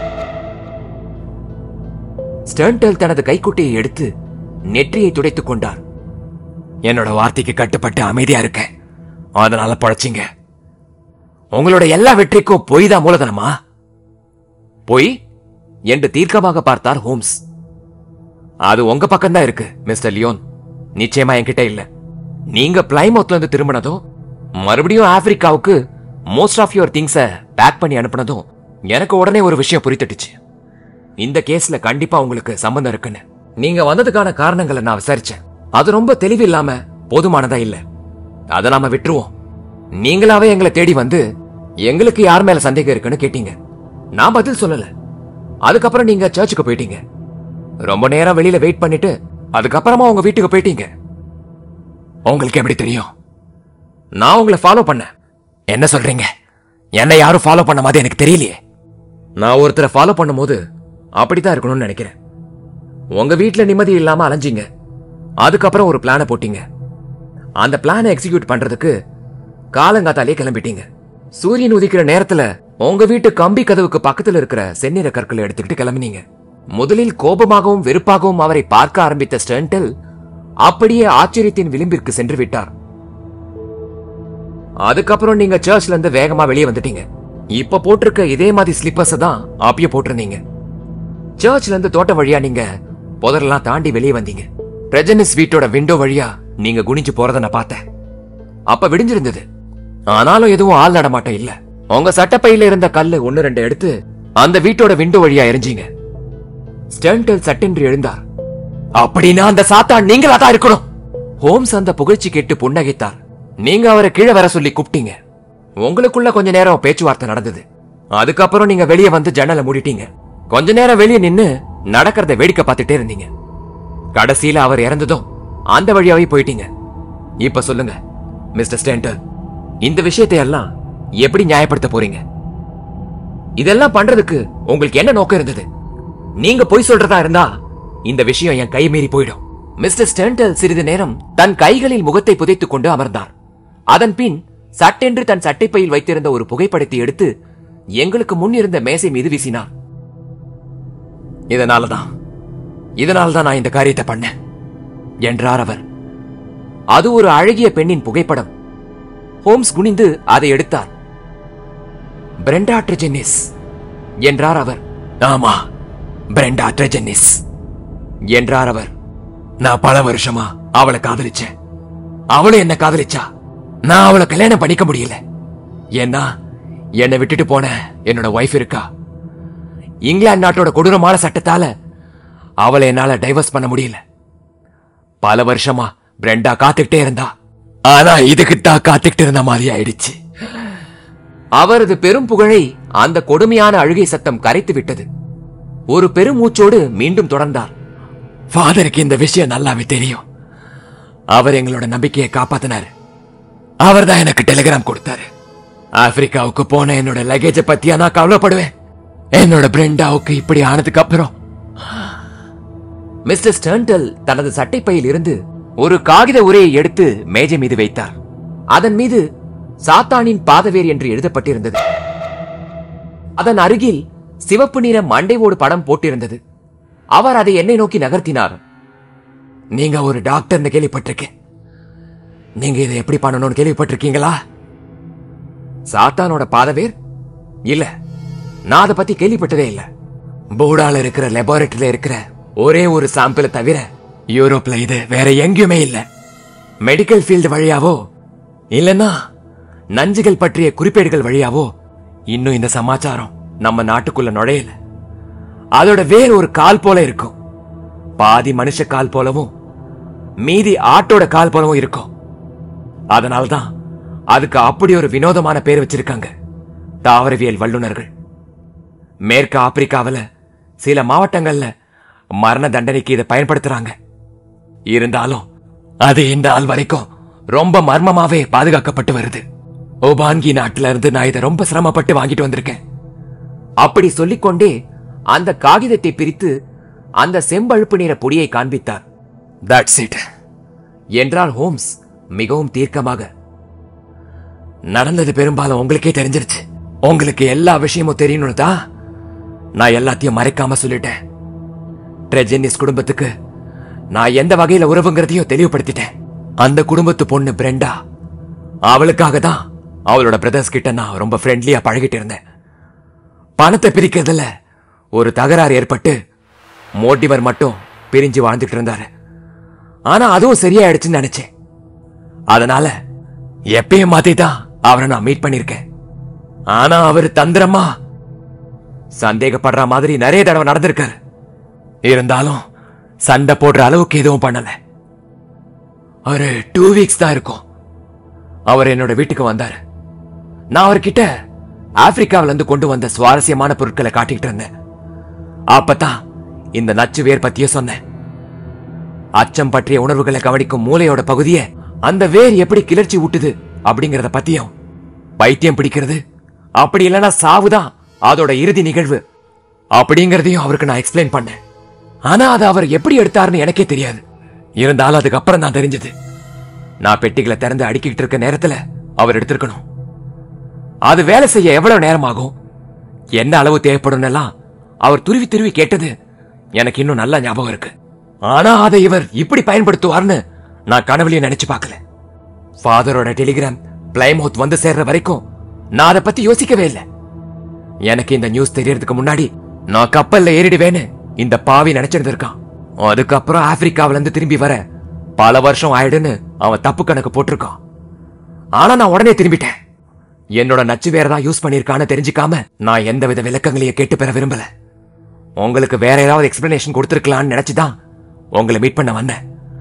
ஸ்டெர்ன்டெல் தனது கைக்குட்டையை எடுத்து நெற்றியை துடைத்துக் கொண்டார் என்னோட வார்த்தைக்கு கட்டுப்பட்டு அமைதியா இருக்கேன் அதனால பழச்சிங்க உங்களோட எல்லா வெற்றிக்கும் பொய் தான் மூலதனமா பொய் என்று தீர்க்கமாக பார்த்தார் ஹோம்ஸ் அது உங்க பக்கம் தான் இருக்கு மிஸ்டர் லியோன் நிச்சயமா என்கிட்ட இல்ல நீங்க பிளைமவுத்ல இருந்து திரும்பினதும் மறுபடியும் ஆப்பிரிக்காவுக்கு most of your things pack பண்ணி அனுப்புனதும் எனக்கு உடனே ஒரு விஷயம் புரித்துட்டுச்சு இந்த கேஸ்ல கண்டிப்பா உங்களுக்கு சம்பந்தம் இருக்குன்னு நீங்க வந்ததுக்கான காரணங்களை நான் விசாரிச்சேன் அது ரொம்ப தெளிவில்லாம போதுமானதா இல்ல அதை நாம விட்டுருவோம் நீங்களாவே எங்களை தேடி வந்து எங்களுக்கு யார் மேல சந்தேகம் இருக்குன்னு கேட்டீங்க நான் பதில் சொல்லல அதுக்கப்புறம் நீங்க சர்ச்சுக்கு போயிட்டீங்க ரொம்ப நேரம் வெளியில வெயிட் பண்ணிட்டு அதுக்கப்புறமா உங்க வீட்டுக்கு போயிட்டீங்க உங்களுக்கு எப்படி தெரியும் நான் உங்களை ஃபாலோ பண்ணேன் என்ன சொல்றீங்க என்னை யாரும் ஃபாலோ பண்ண மாதிரி எனக்கு தெரியலையே நான் ஒருத்தரை ஃபாலோ பண்ணும்போது அப்படித்தான் இருக்கணும்னு நினைக்கிறேன் உங்க வீட்ல நிம்மதி இல்லாம அலைஞ்சீங்க அதுக்கப்புறம் ஒரு பிளானை போட்டீங்க அந்த பிளானை எக்ஸிக்யூட் பண்றதுக்கு காலங்காத்தாலே கிளம்பிட்டீங்க சூரியன் உதிக்கிற நேரத்துல உங்க வீட்டு கம்பி கதவுக்கு பக்கத்துல இருக்கிற செந்நிற கற்களை எடுத்துக்கிட்டு கிளம்பினீங்க முதலில் கோபமாகவும் வெறுப்பாகவும் அவரை பார்க்க ஆரம்பித்த ஸ்டென்டல் அப்படியே ஆச்சரியத்தின் விளிம்பிற்கு சென்று விட்டார் அதுக்கப்புறம் நீங்க சர்ச்ல இருந்து வேகமா வெளியே வந்துட்டீங்க இப்ப போட்டிருக்க இதே மாதிரி ஸ்லிப்பர்ஸ் தான் அப்பயே போட்டிருந்தீங்க சர்ச்ல இருந்து தோட்ட வழியா நீங்க புதரெல்லாம் தாண்டி வெளியே வந்தீங்க பிரஜனிஸ் வீட்டோட விண்டோ வழியா நீங்க குனிஞ்சு போறத நான் பார்த்தேன் அப்ப விடிஞ்சிருந்தது ஆனாலும் எதுவும் ஆள் நடமாட்டம் இல்ல உங்க சட்டப்பையில இருந்த கல்லு ஒன்னு ரெண்டு எடுத்து அந்த வீட்டோட விண்டோ வழியா எரிஞ்சீங்க ஸ்டென்டல் சட்டென்று எழுந்தார் அப்படின்னா அந்த சாத்தான் நீங்களா தான் இருக்கணும் ஹோம்ஸ் அந்த புகழ்ச்சி கேட்டு புன்னகைத்தார் நீங்க அவரை கீழே வர சொல்லி கூப்பிட்டீங்க உங்களுக்குள்ள கொஞ்ச நேரம் பேச்சுவார்த்தை நடந்தது அதுக்கப்புறம் நீங்க வெளியே வந்து ஜன்னலை மூடிட்டீங்க கொஞ்ச நேரம் வெளியே நின்னு நடக்கிறத வேடிக்கை பார்த்துட்டே இருந்தீங்க கடைசியில அவர் இறந்ததும் அந்த வழியாவே போயிட்டீங்க இப்ப சொல்லுங்க மிஸ்டர் ஸ்டேண்டர் இந்த விஷயத்தை எல்லாம் எப்படி நியாயப்படுத்த போறீங்க இதெல்லாம் பண்றதுக்கு உங்களுக்கு என்ன நோக்கம் இருந்தது நீங்க பொய் சொல்றதா இருந்தா இந்த விஷயம் என் கை மீறி போயிடும் மிஸ்டர் ஸ்டென்டல் சிறிது நேரம் தன் கைகளில் முகத்தை புதைத்துக் கொண்டு அமர்ந்தார் அதன் பின் சட்டென்று தன் சட்டைப்பையில் வைத்திருந்த ஒரு புகைப்படத்தை எடுத்து எங்களுக்கு முன் இருந்த மேசை மீது வீசினார் இதனாலதான் இதனால்தான் நான் இந்த காரியத்தை பண்ணேன் என்றார் அவர் அது ஒரு அழகிய பெண்ணின் புகைப்படம் ஹோம்ஸ் குனிந்து அதை எடுத்தார் பிரெண்டா ட்ரெஜென்னிஸ் என்றார் அவர் ஆமா பிரெண்டா ட்ரெஜென்னிஸ் என்றார் அவர் நான் பல வருஷமா அவளை காதலிச்சேன் அவளும் என்ன காதலிச்சா நான் அவளை கல்யாணம் பண்ணிக்க முடியல ஏன்னா என்னை விட்டுட்டு போன என்னோட ஒய்ஃப் இருக்கா இங்கிலாந்து நாட்டோட கொடூரமான சட்டத்தால அவளை என்னால டைவர்ஸ் பண்ண முடியல பல வருஷமா பிரெண்டா காத்துக்கிட்டே இருந்தா ஆனா இதுக்கு தான் காத்துக்கிட்டு இருந்த மாதிரி ஆயிடுச்சு அவரது பெரும் புகழை அந்த கொடுமையான அழுகை சத்தம் கரைத்து விட்டது ஒரு பெருமூச்சோடு மீண்டும் தொடர்ந்தார் ஃபாதருக்கு இந்த விஷயம் நல்லாவே தெரியும் அவர் எங்களோட நம்பிக்கையை காப்பாத்தினாரு அவர் தான் எனக்கு டெலிகிராம் கொடுத்தாரு ஆப்பிரிக்காவுக்கு போன என்னோட லக்கேஜ பத்தியா நான் கவலைப்படுவேன் என்னோட பிரெண்டாவுக்கு இப்படி ஆனதுக்கு அப்புறம் மிஸ்டர் ஸ்டர்ன்டல் தனது சட்டைப்பையில் இருந்து ஒரு காகித உரையை எடுத்து மேஜை மீது வைத்தார் அதன் மீது சாத்தானின் பாதவேர் என்று எழுதப்பட்டிருந்தது அதன் அருகில் சிவப்பு நிற மண்டை ஓடு படம் போட்டிருந்தது அவர் அதை என்னை நோக்கி நகர்த்தினார் நீங்க ஒரு டாக்டர்னு கேள்விப்பட்டிருக்கேன் நீங்க இதை எப்படி பண்ணணும்னு கேள்விப்பட்டிருக்கீங்களா சாத்தானோட பாதவேர் இல்ல நான் அதை பத்தி கேள்விப்பட்டதே இல்ல போர்டால இருக்கிற லெபார்டரியில இருக்கிற ஒரே ஒரு சாம்பிளை தவிர யூரோப்ல இது வேற எங்கேயுமே இல்ல மெடிக்கல் ஃபீல்டு வழியாவோ இல்லனா நஞ்சுகள் பற்றிய குறிப்பேடுகள் வழியாவோ இன்னும் இந்த சமாச்சாரம் நம்ம நாட்டுக்குள்ள நுழையல அதோட வேற ஒரு கால் போல இருக்கும் பாதி மனுஷ கால் போலவும் மீதி ஆட்டோட கால் போலவும் இருக்கும் அதனால்தான் அதுக்கு அப்படி ஒரு வினோதமான பேர் வச்சிருக்காங்க தாவரவியல் வல்லுனர்கள் மேற்கு ஆப்பிரிக்காவுல சில மாவட்டங்கள்ல மரண தண்டனைக்கு இதை பயன்படுத்துறாங்க இருந்தாலும் அது இந்த நாள் வரைக்கும் ரொம்ப மர்மமாவே பாதுகாக்கப்பட்டு வருது ஓபான்கி நாட்டுல இருந்து நான் இதை ரொம்ப சிரமப்பட்டு வாங்கிட்டு வந்திருக்கேன் அப்படி சொல்லிக்கொண்டே அந்த காகிதத்தை பிரித்து அந்த செம்பழுப்பு நிற பொடியை காண்பித்தார் தட்ஸ் இட் என்றார் ஹோம்ஸ் மிகவும் தீர்க்கமாக நடந்தது பெரும்பாலும் உங்களுக்கே தெரிஞ்சிருச்சு உங்களுக்கு எல்லா விஷயமும் தெரியணும்னு தான் நான் எல்லாத்தையும் மறைக்காம சொல்லிட்டேன் ட்ரெஜென்னிஸ் குடும்பத்துக்கு நான் எந்த வகையில உறவுங்கிறதையும் தெளிவுபடுத்திட்டேன் அந்த குடும்பத்து பொண்ணு பிரெண்டா அவளுக்காக தான் அவளோட பிரதர்ஸ் கிட்ட நான் ரொம்ப ஃப்ரெண்ட்லியா பழகிட்டு இருந்தேன் பணத்தை பிரிக்கிறதுல ஒரு தகராறு ஏற்பட்டு மோட்டிவர் மட்டும் பிரிஞ்சு வாழ்ந்துட்டு இருந்தாரு ஆனா அதுவும் சரியாயிடுச்சுன்னு நினைச்சேன் அதனால எப்பயும் மாதிரி தான் அவரை நான் மீட் பண்ணிருக்கேன் ஆனா அவர் தந்திரமா சந்தேகப்படுற மாதிரி நிறைய தடவை நடந்திருக்காரு இருந்தாலும் சண்டை போடுற அளவுக்கு எதுவும் பண்ணல ஒரு டூ வீக்ஸ் தான் இருக்கும் அவர் என்னோட வீட்டுக்கு வந்தாரு நான் அவர்கிட்ட ஆப்பிரிக்காவில இருந்து கொண்டு வந்த சுவாரஸ்யமான பொருட்களை காட்டிக்கிட்டு இருந்தேன் அப்பதான் இந்த நச்சு வேர் பத்தியே சொன்னேன் அச்சம் பற்றிய உணர்வுகளை கவனிக்கும் மூளையோட பகுதியை அந்த வேர் எப்படி கிளர்ச்சி ஊட்டுது அப்படிங்கறத பத்தியும் பைத்தியம் பிடிக்கிறது அப்படி இல்லைன்னா சாவுதான் அதோட இறுதி நிகழ்வு அப்படிங்கறதையும் அவருக்கு நான் எக்ஸ்பிளைன் பண்ணேன் ஆனா அதை அவர் எப்படி எடுத்தாருன்னு எனக்கே தெரியாது இருந்தாலும் அதுக்கப்புறம் தான் தெரிஞ்சது நான் பெட்டிகளை திறந்து அடுக்கிட்டு இருக்க நேரத்துல அவர் எடுத்திருக்கணும் அது வேலை செய்ய எவ்வளவு நேரம் ஆகும் என்ன அளவு தேவைப்படும் எல்லாம் அவர் துருவி துருவி கேட்டது எனக்கு இன்னும் நல்ல ஞாபகம் இருக்கு ஆனா அதை இவர் இப்படி பயன்படுத்துவார்னு நான் கனவுலயும் நினைச்சு பார்க்கல ஃபாதரோட டெலிகிராம் பிளைமவுத் வந்து சேர்ற வரைக்கும் நான் அதை பத்தி யோசிக்கவே இல்லை எனக்கு இந்த நியூஸ் தெரியறதுக்கு முன்னாடி நான் கப்பல்ல ஏறிடுவேன்னு இந்த பாவி நினைச்சிருந்திருக்கான் அதுக்கப்புறம் ஆப்பிரிக்காவில இருந்து திரும்பி வர பல வருஷம் ஆயிடுன்னு அவன் தப்பு கணக்கு போட்டிருக்கான் ஆனா நான் உடனே திரும்பிட்டேன் என்னோட நச்சு வேற தான் யூஸ் பண்ணிருக்கான்னு தெரிஞ்சுக்காம நான் எந்தவித விளக்கங்களையும் கேட்டு பெற விரும்பல உங்களுக்கு வேற ஏதாவது எக்ஸ்பிளனேஷன் கொடுத்துருக்கலாம்னு நினைச்சுதான் உங்களை மீட் பண்ண வந்தேன்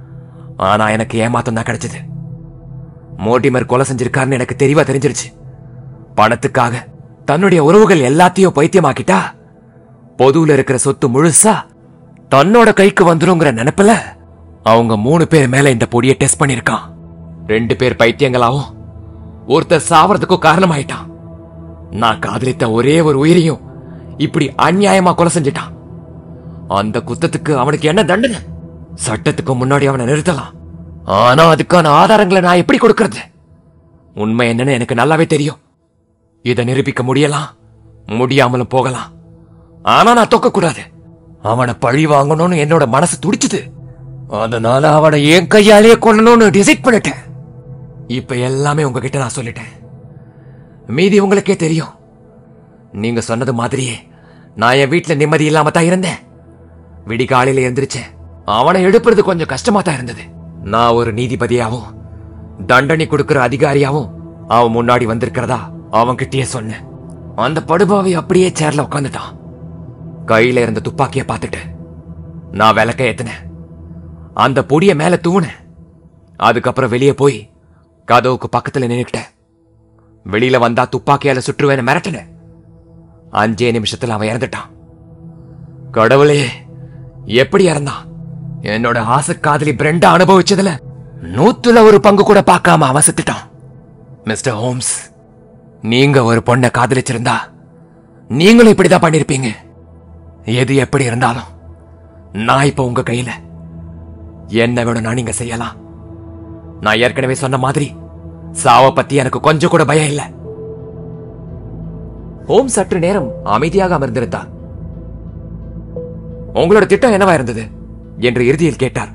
ஆனா எனக்கு ஏமாத்தம் தான் கிடைச்சது மோட்டிமர் கொலை செஞ்சிருக்காருன்னு எனக்கு தெளிவா தெரிஞ்சிருச்சு பணத்துக்காக தன்னுடைய உறவுகள் எல்லாத்தையும் பைத்தியமாக்கிட்டா பொதுவுல இருக்கிற சொத்து முழுசா தன்னோட கைக்கு வந்துருங்கிற நினைப்புல அவங்க மூணு பேர் மேல இந்த பொடியை டெஸ்ட் பண்ணிருக்கான் ரெண்டு பேர் பைத்தியங்களாவும் ஒருத்தர் சாவறதுக்கும் காரணமாயிட்டான் நான் காதலித்த ஒரே ஒரு உயிரையும் இப்படி அநியாயமா கொலை செஞ்சிட்டான் அந்த குத்தத்துக்கு அவனுக்கு என்ன தண்டனை சட்டத்துக்கு முன்னாடி அவனை நிறுத்தலாம் ஆனா அதுக்கான ஆதாரங்களை நான் எப்படி கொடுக்கறது உண்மை என்னன்னு எனக்கு நல்லாவே தெரியும் இதை நிரூபிக்க முடியலாம் முடியாமலும் போகலாம் ஆனா நான் தொக்க கூடாது அவனை பழி வாங்கணும்னு என்னோட மனசு துடிச்சுது அதனால அவனை என் கையாலேயே கொல்லணும்னு டிசைட் பண்ணிட்டேன் இப்ப எல்லாமே உங்ககிட்ட நான் சொல்லிட்டேன் மீதி உங்களுக்கே தெரியும் நீங்க சொன்னது மாதிரியே நான் என் வீட்டுல நிம்மதி இல்லாம தான் இருந்தேன் விடிகாலையில எந்திரிச்சேன் அவனை எழுப்புறது கொஞ்சம் கஷ்டமா தான் இருந்தது நான் ஒரு நீதிபதியாவும் தண்டனை கொடுக்கிற அதிகாரியாவும் அவன் முன்னாடி வந்திருக்கிறதா அவன்கிட்டயே சொன்னேன் அந்த படுபாவை அப்படியே சேர்ல உட்காந்துட்டான் கையில இருந்த துப்பாக்கிய பார்த்துட்டு நான் விளக்க ஏத்தினேன் அந்த பொடிய மேல தூணேன் அதுக்கப்புறம் வெளியே போய் கதவுக்கு பக்கத்துல நின்னுக்கிட்டேன் வெளியில வந்தா துப்பாக்கியால சுற்றுவேன்னு மிரட்டினேன் அஞ்சே நிமிஷத்துல அவன் இறந்துட்டான் கடவுளே எப்படி இறந்தான் என்னோட ஆசை காதலி பிரெண்டா அனுபவிச்சதுல நூத்துல ஒரு பங்கு கூட பார்க்காம அவன் செத்துட்டான் மிஸ்டர் ஹோம்ஸ் நீங்க ஒரு பொண்ணை காதலிச்சிருந்தா நீங்களும் இப்படிதான் பண்ணிருப்பீங்க எது எப்படி இருந்தாலும் நான் இப்ப உங்க கையில என்ன வேணும்னா நீங்க செய்யலாம் நான் ஏற்கனவே சொன்ன மாதிரி சாவ பத்தி எனக்கு கொஞ்சம் கூட பயம் இல்ல ஹோம் சற்று நேரம் அமைதியாக அமர்ந்திருந்தார் உங்களோட திட்டம் என்னவா இருந்தது என்று இறுதியில் கேட்டார்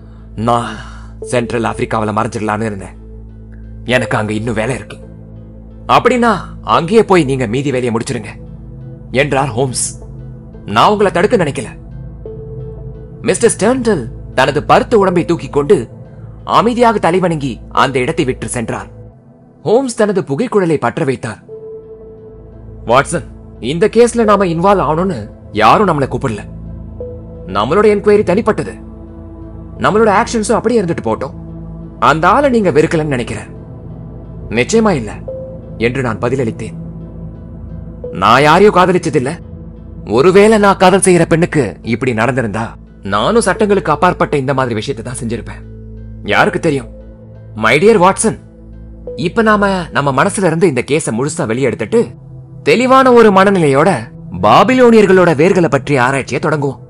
நான் சென்ட்ரல் ஆப்பிரிக்காவில் மறைஞ்சிடலான்னு இருந்தேன் எனக்கு அங்க இன்னும் வேலை இருக்கு அப்படின்னா அங்கேயே போய் நீங்க மீதி வேலையை முடிச்சிருங்க என்றார் ஹோம்ஸ் நான் உங்களை தடுக்க நினைக்கல மிஸ்டர் ஸ்டர்ன்டல் தனது பருத்த உடம்பை தூக்கிக் கொண்டு அமைதியாக தலைவணங்கி அந்த இடத்தை விட்டு சென்றார் ஹோம்ஸ் தனது புகைக்குழலை பற்ற வைத்தார் வாட்சன் இந்த கேஸ்ல நாம இன்வால்வ் ஆகணும்னு யாரும் நம்மளை கூப்பிடல நம்மளோட என்கொயரி தனிப்பட்டது நம்மளோட ஆக்ஷன்ஸும் அப்படியே இருந்துட்டு போட்டோம் அந்த ஆளை நீங்க வெறுக்கலன்னு நினைக்கிறேன் நிச்சயமா இல்ல என்று நான் பதிலளித்தேன் நான் யாரையும் காதலிச்சதில்ல ஒருவேளை நான் காதல் செய்யற பெண்ணுக்கு இப்படி நடந்திருந்தா நானும் சட்டங்களுக்கு அப்பாற்பட்ட இந்த மாதிரி விஷயத்தை தான் செஞ்சிருப்பேன் யாருக்கு தெரியும் மை டியர் வாட்சன் இப்ப நாம நம்ம மனசுல இருந்து இந்த கேஸ முழுசா வெளியே எடுத்துட்டு தெளிவான ஒரு மனநிலையோட பாபிலோனியர்களோட வேர்களை பற்றி ஆராய்ச்சியை தொடங்குவோம்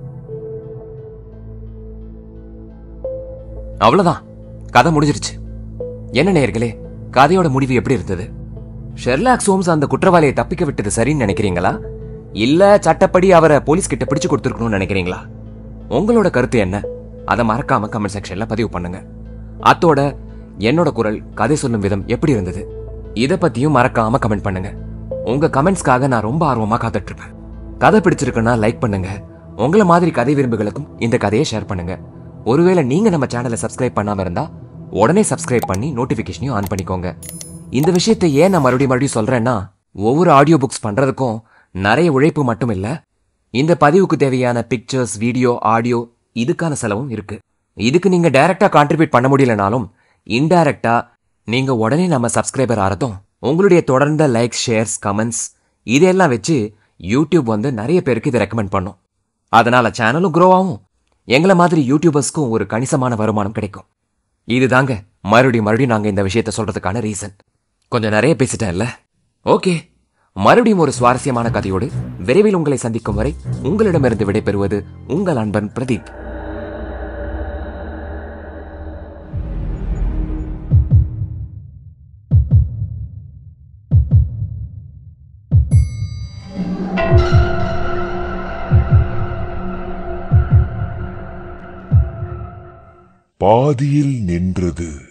அவ்வளவுதான் கதை முடிஞ்சிருச்சு என்ன நேயர்களே கதையோட முடிவு எப்படி இருந்தது ஷெர்லாக் சோம்ஸ் அந்த குற்றவாளியை தப்பிக்க விட்டது சரின்னு நினைக்கிறீங்களா இல்ல சட்டப்படி அவரை போலீஸ் கிட்ட பிடிச்சு கொடுத்துருக்கணும்னு நினைக்கிறீங்களா உங்களோட கருத்து என்ன அதை மறக்காம கமெண்ட் செக்ஷன்ல பதிவு பண்ணுங்க அத்தோட என்னோட குரல் கதை சொல்லும் விதம் எப்படி இருந்தது இத பத்தியும் மறக்காம கமெண்ட் பண்ணுங்க உங்க கமெண்ட்ஸ்க்காக நான் ரொம்ப ஆர்வமா காத்துட்டு இருப்பேன் கதை பிடிச்சிருக்குன்னா லைக் பண்ணுங்க உங்கள மாதிரி கதை விரும்புகளுக்கும் இந்த கதையை ஷேர் பண்ணுங்க ஒருவேளை நீங்க நம்ம சேனலை சப்ஸ்கிரைப் பண்ணாம இருந்தா உடனே சப்ஸ்கிரைப் பண்ணி நோட்டிபிகேஷனையும் ஆன் பண்ணிக்கோங்க இந்த விஷயத்தை ஏன் நான் மறுபடியும் மறுபடியும் சொல்றேன்னா ஒவ்வொரு ஆடியோ புக்ஸ் பண்றதுக்கும் நிறைய உழைப்பு மட்டும் இல்ல இந்த பதிவுக்கு தேவையான பிக்சர்ஸ் வீடியோ ஆடியோ இதுக்கான செலவும் இருக்கு இதுக்கு நீங்க டைரக்டா கான்ட்ரிபியூட் பண்ண முடியலனாலும் இன்டைரக்டா நீங்க உடனே நம்ம சப்ஸ்கிரைபர் ஆறதும் உங்களுடைய தொடர்ந்த லைக்ஸ் ஷேர்ஸ் கமெண்ட்ஸ் இதெல்லாம் வச்சு யூடியூப் வந்து நிறைய பேருக்கு இதை ரெக்கமெண்ட் பண்ணும் அதனால சேனலும் க்ரோ ஆகும் எங்களை மாதிரி யூடியூபர்ஸ்க்கும் ஒரு கணிசமான வருமானம் கிடைக்கும் இதுதாங்க மறுபடியும் மறுபடியும் நாங்க இந்த விஷயத்த சொல்றதுக்கான ரீசன் கொஞ்சம் நிறைய பேசிட்டேன்ல ஓகே மறுபடியும் ஒரு சுவாரஸ்யமான கதையோடு விரைவில் உங்களை சந்திக்கும் வரை உங்களிடமிருந்து விடைபெறுவது உங்கள் அன்பன் பிரதீப் பாதியில் நின்றது